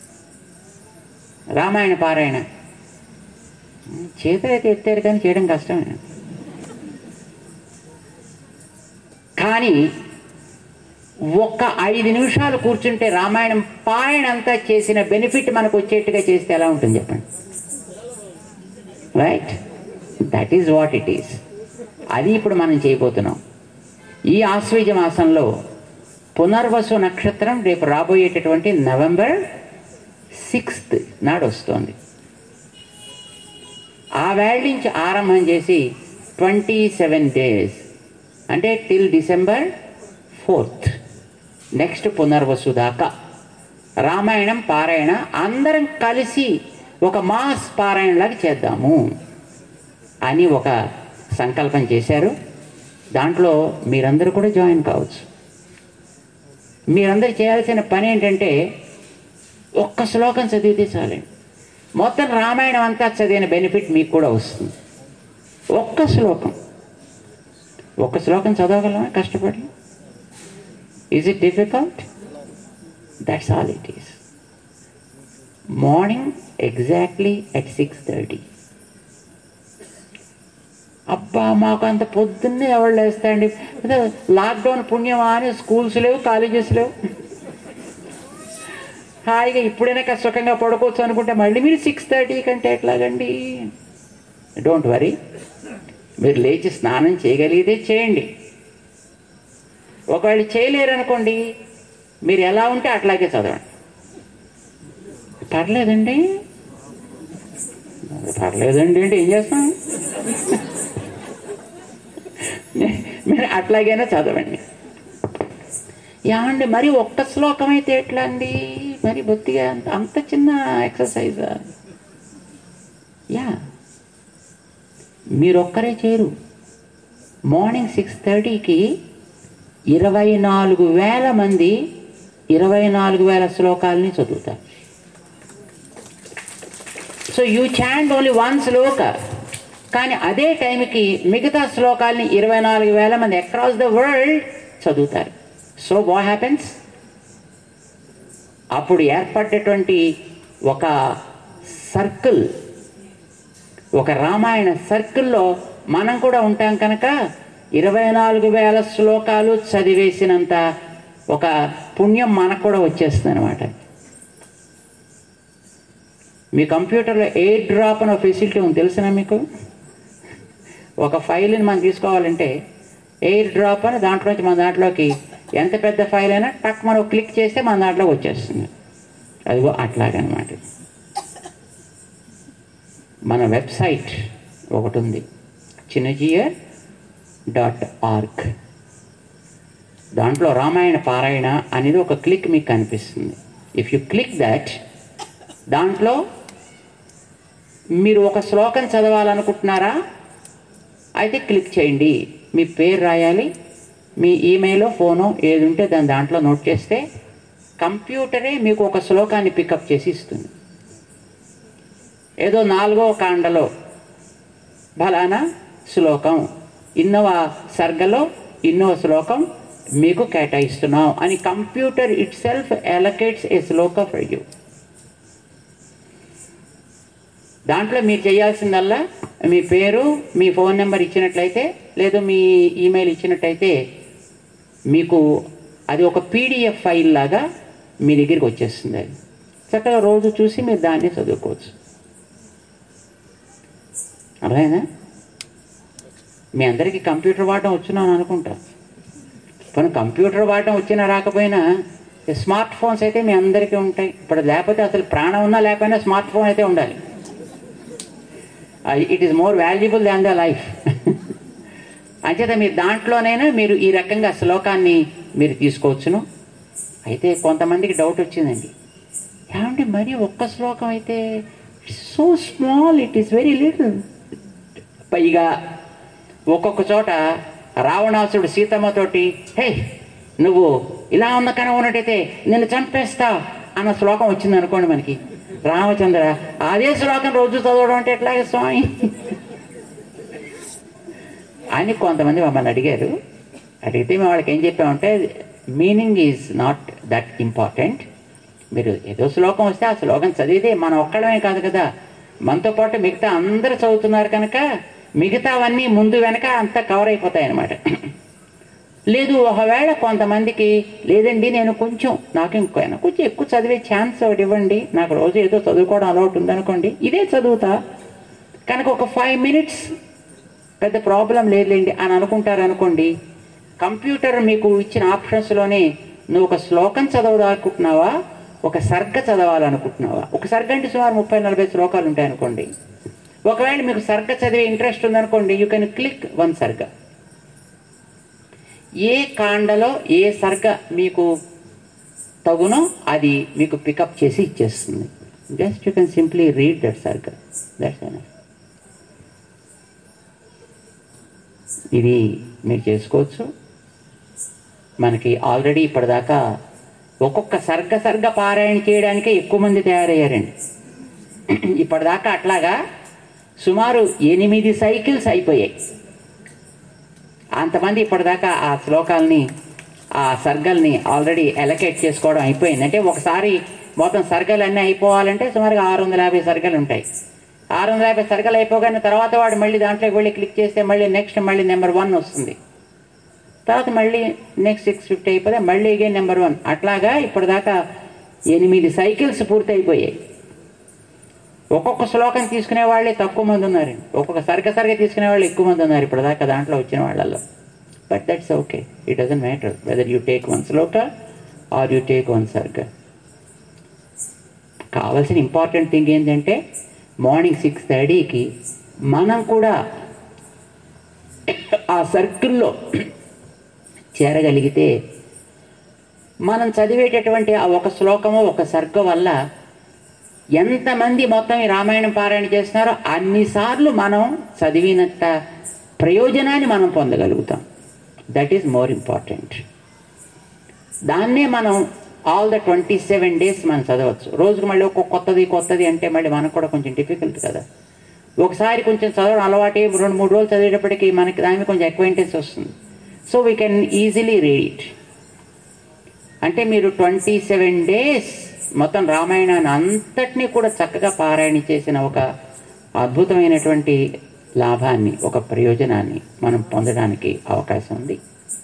Ramayana పారాయణ చేతులైతే ఎత్తారు కానీ చేయడం కష్టమే కానీ ఒక్క ఐదు నిమిషాలు కూర్చుంటే రామాయణం పారాయణ అంతా చేసిన బెనిఫిట్ మనకు వచ్చేట్టుగా చేస్తే ఎలా ఉంటుంది చెప్పండి right that is what it is అది ఇప్పుడు మనం చేయబోతున్నాం ఈ ఆశ్వీజ మాసంలో పునర్వసు నక్షత్రం రేపు రాబోయేటటువంటి నవంబర్ సిక్స్త్ నాడు వస్తుంది ఆ వేళ నుంచి ఆరంభం చేసి ట్వంటీ సెవెన్ డేస్ అంటే till December fourth next Punarvasu దాకా రామాయణం పారాయణ అందరం కలిసి ఒక మాస్ పారాయణలాగా చేద్దాము అని ఒక సంకల్పం చేశారు దాంట్లో మీరందరూ కూడా జాయిన్ కావచ్చు మీరందరూ చేయాల్సిన పని ఏంటంటే ఒక్క శ్లోకం చదివితే చాలండి మొత్తం రామాయణం అంతా చదివిన బెనిఫిట్ మీకు కూడా వస్తుంది ఒక్క శ్లోకం ఒక్క శ్లోకం చదవగలమా కష్టపడి is it difficult that's all it is morning exactly at six thirty అబ్బా మాకు అంత పొద్దున్నే ఎవరు లేస్తాయండి అదే లాక్డౌన్ పుణ్యమా అని స్కూల్స్ లేవు కాలేజెస్ లేవు హాయిగా ఇప్పుడైనా కాస్త సుఖంగా పడుకోవచ్చు అనుకుంటే మళ్ళీ మీరు సిక్స్ థర్టీ కంటే ఎట్లాగండి డోంట్ వరీ మీరు లేచి స్నానం చేయగలిగితే చేయండి ఒకవేళ చేయలేరు అనుకోండి మీరు ఎలా ఉంటే అట్లాగే చదవండి పర్లేదండి పర్లేదండి అంటే ఏం చేస్తాం మీరు అట్లాగైనా చదవండి ఏమండి మరి ఒక్క శ్లోకం అయితే ఎట్లా అండి మరి బొత్తిగా అంత అంత చిన్న ఎక్సర్సైజ్ యా మీరు ఒక్కరే చేరు మార్నింగ్ సిక్స్ థర్టీకి ఇరవై నాలుగు వేల మంది ఇరవై నాలుగు వేల శ్లోకాలని చదువుతారు so you chant only one shloka కానీ అదే టైంకి మిగతా శ్లోకాల్ని ఇరవై నాలుగు వేల మంది అక్రాస్ ద వరల్డ్ చదువుతారు సో వా హ్యాపెన్స్ అప్పుడు ఏర్పడ్డటువంటి ఒక సర్కిల్ ఒక రామాయణ సర్కిల్లో మనం కూడా ఉంటాం కనుక ఇరవై నాలుగు వేల శ్లోకాలు చదివేసినంత ఒక పుణ్యం మనకు కూడా వచ్చేస్తుంది అనమాట మీ కంప్యూటర్లో ఎయిర్ డ్రాప్ అనే ఫెసిలిటీ ఉంది తెలిసిన మీకు ఒక ఫైల్ని మనం తీసుకోవాలంటే ఎయిర్ డ్రాప్ అని దాంట్లోంచి మన దాంట్లోకి ఎంత పెద్ద ఫైల్ అయినా టక్ మనం క్లిక్ చేస్తే మన దాంట్లోకి వచ్చేస్తుంది అదిగో అట్లాగనమాట మన వెబ్సైట్ ఒకటి ఉంది చిన్నజీయర్ డాట్ ఆర్గ్ దాంట్లో రామాయణ పారాయణ అనేది ఒక క్లిక్ మీకు కనిపిస్తుంది ఇఫ్ యు క్లిక్ దట్ దాంట్లో మీరు ఒక శ్లోకం చదవాలనుకుంటున్నారా అయితే క్లిక్ చేయండి మీ పేరు రాయాలి మీ ఈమెయిల్ ఫోను ఏది ఉంటే దాని దాంట్లో నోట్ చేస్తే కంప్యూటరే మీకు ఒక శ్లోకాన్ని పికప్ చేసి ఇస్తుంది ఏదో నాలుగో కాండలో ఫలానా శ్లోకం ఇన్నవ సర్గలో ఇన్నవ శ్లోకం మీకు కేటాయిస్తున్నాం అని computer itself allocates a shloka for you దాంట్లో మీరు చేయాల్సిందల్లా మీ పేరు మీ ఫోన్ నెంబర్ ఇచ్చినట్లయితే లేదు మీ ఈమెయిల్ ఇచ్చినట్లయితే మీకు అది ఒక పీడిఎఫ్ ఫైల్ లాగా మీ దగ్గరికి వచ్చేస్తుంది అది చక్కగా రోజు చూసి మీరు దాన్ని చదువుకోవచ్చు అర్థమైందా మీ అందరికీ కంప్యూటర్ వాడటం వచ్చున్నాను అనుకుంటా కానీ కంప్యూటర్ వాడటం వచ్చినా రాకపోయినా స్మార్ట్ ఫోన్స్ అయితే మీ అందరికీ ఉంటాయి ఇప్పుడు లేకపోతే అసలు ప్రాణం ఉన్నా లేకపోయినా స్మార్ట్ ఫోన్ అయితే ఉండాలి it is more valuable than the life అంచేత మీరు దాంట్లోనైనా మీరు ఈ రకంగా శ్లోకాన్ని మీరు తీసుకోవచ్చును అయితే కొంతమందికి డౌట్ వచ్చిందండి ఏమంటే మరి ఒక్క శ్లోకం అయితే so small it is very little పైగా ఒక్కొక్క చోట రావణాసుడు సీతమ్మతోటి హే నువ్వు ఇలా ఉన్న కన ఉన్నట్టయితే నిన్ను చంపేస్తా అన్న శ్లోకం వచ్చింది అనుకోండి మనకి రామచంద్ర అదే శ్లోకం రోజు చదవడం అంటే ఎట్లాగే స్వామి అని కొంతమంది మమ్మల్ని అడిగారు అడిగితే మేము వాళ్ళకి ఏం చెప్పామంటే meaning is not that important మీరు ఏదో శ్లోకం వస్తే ఆ శ్లోకం చదివితే మనం ఒక్కడమే కాదు కదా మనతో పాటు మిగతా అందరూ చదువుతున్నారు కనుక మిగతావన్నీ ముందు వెనక అంతా కవర్ అయిపోతాయి అన్నమాట లేదు ఒకవేళ కొంతమందికి లేదండి నేను కొంచెం నాకు ఇంకో కొంచెం ఎక్కువ చదివే ఛాన్స్ ఒకటి ఇవ్వండి నాకు రోజు ఏదో చదువుకోవడం అలవాటు ఉందనుకోండి ఇదే చదువుతా కనుక ఒక ఫైవ్ మినిట్స్ పెద్ద ప్రాబ్లం లేదులేండి అని అనుకుంటారు అనుకోండి కంప్యూటర్ మీకు ఇచ్చిన ఆప్షన్స్లోనే నువ్వు ఒక శ్లోకం చదవదాలనుకుంటున్నావా ఒక సర్గ చదవాలనుకుంటున్నావా ఒక సర్గ అంటే సుమారు ముప్పై నలభై శ్లోకాలు ఉంటాయి అనుకోండి ఒకవేళ మీకు సర్గ చదివే ఇంట్రెస్ట్ ఉందనుకోండి యూ కెన్ క్లిక్ వన్ సర్గ ఏ కాండలో ఏ సర్గ మీకు తగునో అది మీకు పికప్ చేసి ఇచ్చేస్తుంది just you can simply read that sarga that's enough ఇది మీరు చేసుకోవచ్చు మనకి ఆల్రెడీ ఇప్పటిదాకా ఒక్కొక్క సర్గ సర్గ పారాయణ చేయడానికే ఎక్కువ మంది తయారయ్యారండి ఇప్పటిదాకా అట్లాగా సుమారు ఎనిమిది సైకిల్స్ అయిపోయాయి అంతమంది ఇప్పటిదాకా ఆ శ్లోకాలని ఆ సర్గల్ని ఆల్రెడీ ఎలకేట్ చేసుకోవడం అయిపోయింది అంటే ఒకసారి మొత్తం సర్గలు అన్నీ అయిపోవాలంటే సుమారుగా ఆరు వందల యాభై సర్గలు ఉంటాయి ఆరు వందల యాభై సర్గలు అయిపోగానే తర్వాత వాడు మళ్ళీ దాంట్లోకి వెళ్ళి క్లిక్ చేస్తే మళ్ళీ నెక్స్ట్ మళ్ళీ నెంబర్ వన్ వస్తుంది తర్వాత మళ్ళీ నెక్స్ట్ సిక్స్ ఫిఫ్టీ అయిపోతే మళ్ళీ ఇగే నెంబర్ వన్ అట్లాగా ఇప్పటిదాకా ఎనిమిది సైకిల్స్ పూర్తి అయిపోయాయి ఒక్కొక్క శ్లోకం తీసుకునే వాళ్ళే తక్కువ మంది ఉన్నారండి ఒక్కొక్క సరిగ సరిగ తీసుకునే వాళ్ళు ఎక్కువ మంది ఉన్నారు ఇప్పటిదాకా దాంట్లో వచ్చిన వాళ్ళల్లో but that's okay it doesn't matter whether you take one shloka or you take one sarga కావాల్సిన ఇంపార్టెంట్ థింగ్ ఏంటంటే మార్నింగ్ సిక్స్ థర్టీకి మనం కూడా ఆ సర్కిల్లో చేరగలిగితే మనం చదివేటటువంటి ఆ ఒక శ్లోకము ఒక సర్గ వల్ల ఎంతమంది మొత్తం ఈ రామాయణం పారాయణ చేస్తున్నారో అన్నిసార్లు మనం చదివినంత ప్రయోజనాన్ని మనం పొందగలుగుతాం దట్ ఈస్ మోర్ ఇంపార్టెంట్ దాన్నే మనం all the twenty seven days మనం చదవచ్చు రోజుకు మళ్ళీ ఒక్కొక్క కొత్తది కొత్తది అంటే మళ్ళీ మనకు కూడా కొంచెం డిఫికల్ట్ కదా ఒకసారి కొంచెం చదవడం అలవాటు రెండు మూడు రోజులు చదివేటప్పటికి మనకి దాని మీద కొంచెం అక్వైంటెన్స్ వస్తుంది so we can easily read it అంటే మీరు ట్వంటీ సెవెన్ డేస్ మొత్తం రామాయణాన్ని అంతటినీ కూడా చక్కగా పారాయణ చేసిన ఒక అద్భుతమైనటువంటి లాభాన్ని ఒక ప్రయోజనాన్ని మనం పొందడానికి అవకాశం ఉంది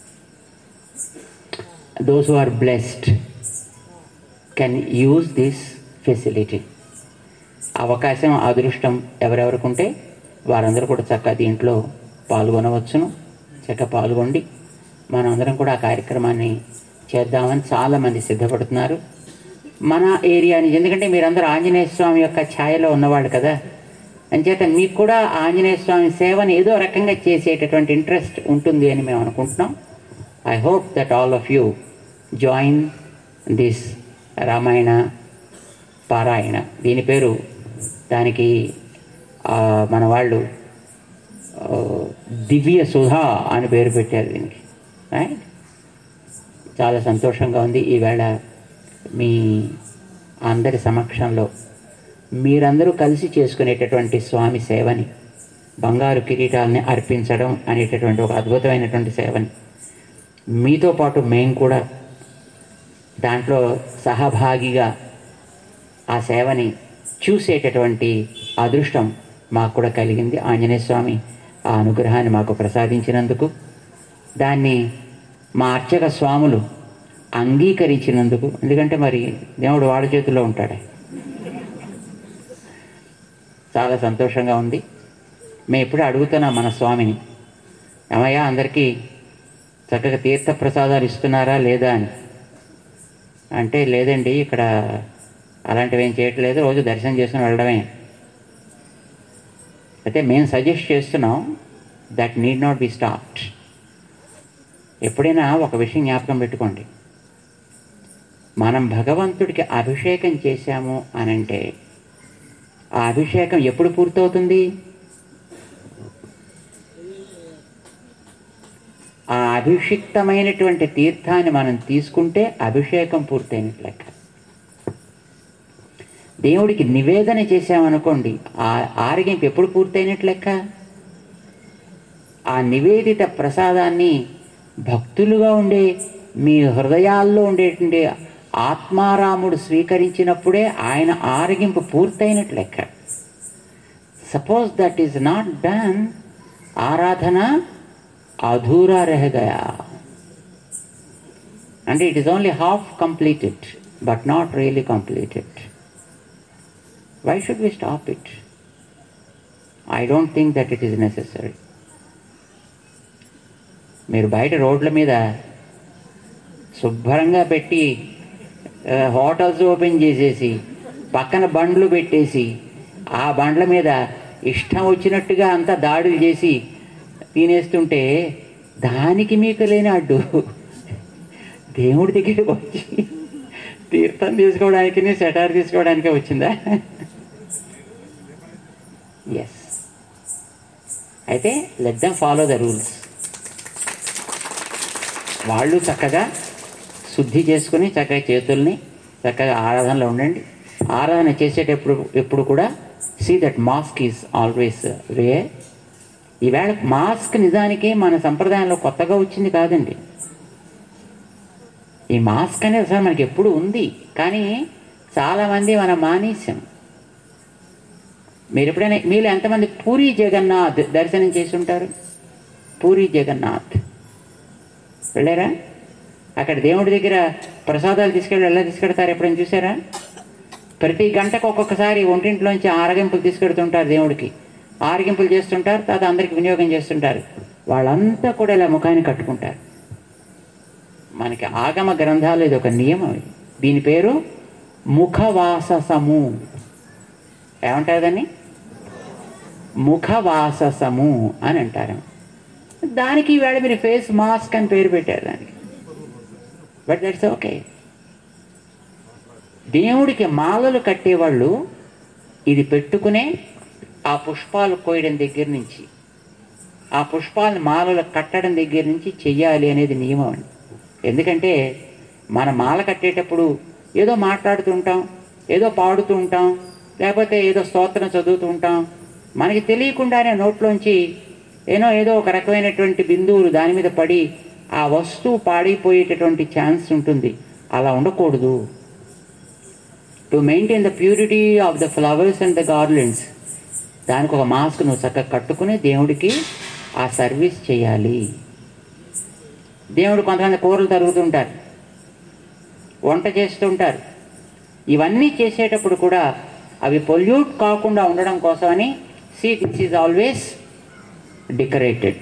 those are blessed can use this facility అవకాశం అదృష్టం ఎవరెవరికి ఉంటే వారందరూ కూడా చక్కగా దీంట్లో పాల్గొనవచ్చును చక్కగా పాల్గొండి మనందరం కూడా ఆ కార్యక్రమాన్ని చేద్దామని చాలామంది సిద్ధపడుతున్నారు మన ఏరియా నుంచి ఎందుకంటే మీరందరూ ఆంజనేయ స్వామి యొక్క ఛాయలో ఉన్నవాళ్ళు కదా అంచేత మీకు కూడా ఆంజనేయ స్వామి సేవని ఏదో రకంగా చేసేటటువంటి ఇంట్రెస్ట్ ఉంటుంది అని మేము అనుకుంటున్నాం I hope that all of you join this Ramayana parayana దీని పేరు దానికి ఆ, మన వాళ్ళు ఆ, దివ్య సుధా అని పేరు పెట్టారు దీనికి రైట్ చాలా సంతోషంగా ఉంది ఈవేళ మీ అందరి సమక్షంలో మీరందరూ కలిసి చేసుకునేటటువంటి స్వామి సేవని బంగారు కిరీటాలని అర్పించడం అనేటటువంటి ఒక అద్భుతమైనటువంటి సేవని మీతో పాటు మేము కూడా దాంట్లో సహభాగిగా ఆ సేవని చూసేటటువంటి అదృష్టం మాకు కూడా కలిగింది ఆంజనేయ స్వామి ఆ అనుగ్రహాన్ని మాకు ప్రసాదించినందుకు దాన్ని మా అర్చక స్వాములు అంగీకరించినందుకు ఎందుకంటే మరి దేవుడు వాడి చేతుల్లో ఉంటాడే చాలా సంతోషంగా ఉంది మేము ఎప్పుడు అడుగుతున్నాం మన స్వామిని ఏమయ్యా అందరికీ చక్కగా తీర్థ ప్రసాదాలు ఇస్తున్నారా లేదా అని అంటే లేదండి ఇక్కడ అలాంటివి ఏం చేయట్లేదు రోజు దర్శనం చేసుకుని వెళ్ళడమే అయితే మేము సజెస్ట్ చేస్తున్నాం that need not be stopped ఎప్పుడైనా ఒక విషయం జ్ఞాపకం పెట్టుకోండి మనం భగవంతుడికి అభిషేకం చేశాము అనంటే ఆ అభిషేకం ఎప్పుడు పూర్తవుతుంది ఆ అభిషిక్తమైనటువంటి తీర్థాన్ని మనం తీసుకుంటే అభిషేకం పూర్తయినట్లు లెక్క దేవుడికి నివేదన చేశామనుకోండి ఆ ఆరగింపు ఎప్పుడు పూర్తయినట్లు లెక్క ఆ నివేదిత ప్రసాదాన్ని భక్తులుగా ఉండే మీ హృదయాల్లో ఉండేటువంటి ఆత్మారాముడు స్వీకరించినప్పుడే ఆయన ఆరగింపు పూర్తయినట్లు లెక్క suppose that is not done ఆరాధన అధూరా రహగయా అంటే it is only half completed but not really completed why should we stop it I don't think that it is necessary మీరు బయట రోడ్ల మీద శుభ్రంగా పెట్టి ఆ, హోటల్స్ ఓపెన్ చేసేసి పక్కన బండ్లు పెట్టేసి ఆ బండ్ల మీద ఇష్టం వచ్చినట్టుగా అంతా దాడులు చేసి తినేస్తుంటే దానికి మీకు లేని అడ్డు దేవుడి దగ్గరికి వచ్చి తీర్థం తీసుకోవడానికి సెటార్ తీసుకోవడానికే వచ్చిందా ఎస్ అయితే let them follow the rules వాళ్ళు చక్కగా శుద్ధి చేసుకుని చక్కగా చేతుల్ని చక్కగా ఆరాధనలో ఉండండి ఆరాధన చేసేటప్పుడు ఎప్పుడు కూడా see that mask is always way ఈవేళ మాస్క్ నిజానికి మన సంప్రదాయంలో కొత్తగా వచ్చింది కాదండి ఈ మాస్క్ అనేది అసలు మనకి ఎప్పుడు ఉంది కానీ చాలామంది మనం మానేసాం మీరు ఎప్పుడైనా మీలో ఎంతమంది పూరి జగన్నాథ్ దర్శనం చేసి ఉంటారు పూరి జగన్నాథ్ వెళ్ళారా అక్కడ దేవుడి దగ్గర ప్రసాదాలు తీసుకెళ్ళి ఎలా తీసుకెడతారు ఎప్పుడైనా చూసారా ప్రతి గంటకు ఒక్కొక్కసారి ఒంటింట్లోంచి ఆరగింపులు తీసుకెడుతుంటారు దేవుడికి ఆరగింపులు చేస్తుంటారు తర్వాత అందరికి వినియోగం చేస్తుంటారు వాళ్ళంతా కూడా ఇలా ముఖాన్ని కట్టుకుంటారు మనకి ఆగమ గ్రంథాలు ఇది ఒక నియమం ఇది దీని పేరు ముఖవాససము ఏమంటారు దాన్ని ముఖవాససము అని అంటారు దానికి ఈవేళ మీరు ఫేస్ మాస్క్ అని పేరు పెట్టారు దానికి బట్ దట్స్ ఓకే దేవుడికి మాలలు కట్టేవాళ్ళు ఇది పెట్టుకునే ఆ పుష్పాలు కోయడం దగ్గర నుంచి ఆ పుష్పాలను మాలలు కట్టడం దగ్గర నుంచి చెయ్యాలి అనేది నియమం అండి ఎందుకంటే మన మాల కట్టేటప్పుడు ఏదో మాట్లాడుతూ ఉంటాం ఏదో పాడుతూ ఉంటాం లేకపోతే ఏదో స్తోత్రం చదువుతూ ఉంటాం మనకి తెలియకుండానే నోట్లోంచి ఏనో ఏదో ఒక రకమైనటువంటి బిందువులు దాని మీద పడి ఆ వస్తువు పాడైపోయేటటువంటి ఛాన్స్ ఉంటుంది అలా ఉండకూడదు to maintain the purity of the flowers and the garlands దానికి ఒక మాస్క్ నువ్వు చక్కగా కట్టుకుని దేవుడికి ఆ సర్వీస్ చేయాలి దేవుడు కొంతమంది కూరలు తరుగుతుంటారు వంట చేస్తుంటారు ఇవన్నీ చేసేటప్పుడు కూడా అవి పొల్యూట్ కాకుండా ఉండడం కోసమని see this is always decorated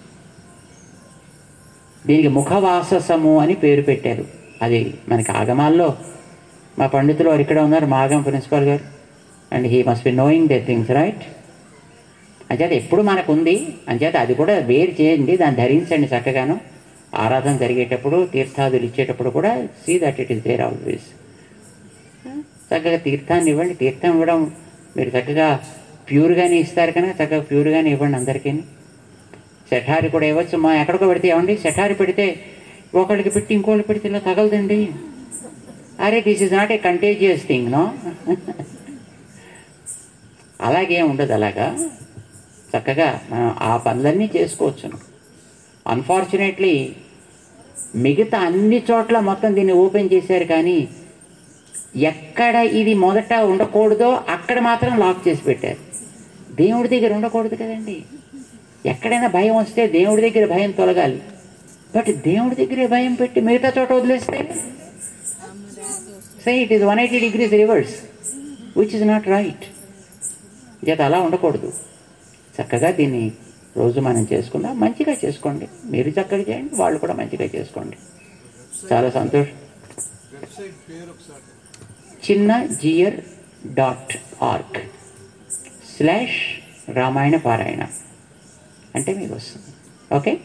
దీనికి ముఖవాససము అని పేరు పెట్టారు అది మనకి ఆగమాల్లో మా పండితులు వారు ఇక్కడ ఉన్నారు మా ఆగమ principal garu and he must be knowing the things right అంచేత ఎప్పుడు మనకు ఉంది అంచేత అది కూడా వేరు చేయండి దాన్ని ధరించండి చక్కగాను ఆరాధన జరిగేటప్పుడు తీర్థాదులు ఇచ్చేటప్పుడు కూడా see that it is there always చక్కగా తీర్థాన్ని ఇవ్వండి తీర్థం ఇవ్వడం మీరు చక్కగా ప్యూర్గానే ఇస్తారు కనుక చక్కగా ప్యూర్గానే ఇవ్వండి అందరికీ సెఠారి కూడా ఇవ్వచ్చు మా ఎక్కడికో పెడితే ఇవ్వండి సెఠారి పెడితే ఒకళ్ళకి పెట్టి ఇంకోళ్ళకి పెడితే ఇలా తగలదండి అరే this is not a contagious thing no అలాగే ఉండదు అలాగా చక్కగా మనం ఆ పనులన్నీ చేసుకోవచ్చును అన్ఫార్చునేట్లీ మిగతా అన్ని చోట్ల మొత్తం దీన్ని ఓపెన్ చేశారు కానీ ఎక్కడ ఇది మొదట ఉండకూడదో అక్కడ మాత్రం లాక్ చేసి పెట్టారు దేవుడి దగ్గర ఉండకూడదు కదండి ఎక్కడైనా భయం వస్తే దేవుడి దగ్గర భయం తొలగాలి బట్ దేవుడి దగ్గరే భయం పెట్టి మిగతా చోట వదిలేస్తే say it is one eighty degrees reverse which is not right చేత అలా ఉండకూడదు చక్కగా దీన్ని రోజు మనం చేసుకుందాం మంచిగా చేసుకోండి మీరు చక్కగా చేయండి వాళ్ళు కూడా మంచిగా చేసుకోండి చాలా సంతోషం వెబ్సైట్ పేరు ఒకసారి Chinna Jeeyar dot org slash Ramayana parayana అంటే మీకు వస్తుంది ఓకే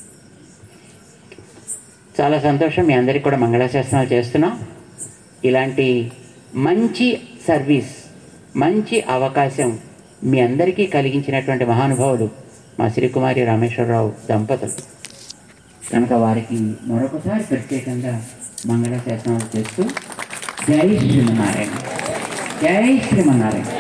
చాలా సంతోషం మీ అందరికీ కూడా మంగళాశాసనాలు చేస్తున్నాం ఇలాంటి మంచి సర్వీస్ మంచి అవకాశం మీ అందరికీ కలిగించినటువంటి మహానుభావులు మా శ్రీకుమారి రామేశ్వరరావు దంపతులు కనుక వారికి మరొకసారి ప్రత్యేకంగా మంగళాశాసనాలు చేస్తూ జై శ్రీమన్నారాయణ జై శ్రీమన్నారాయణ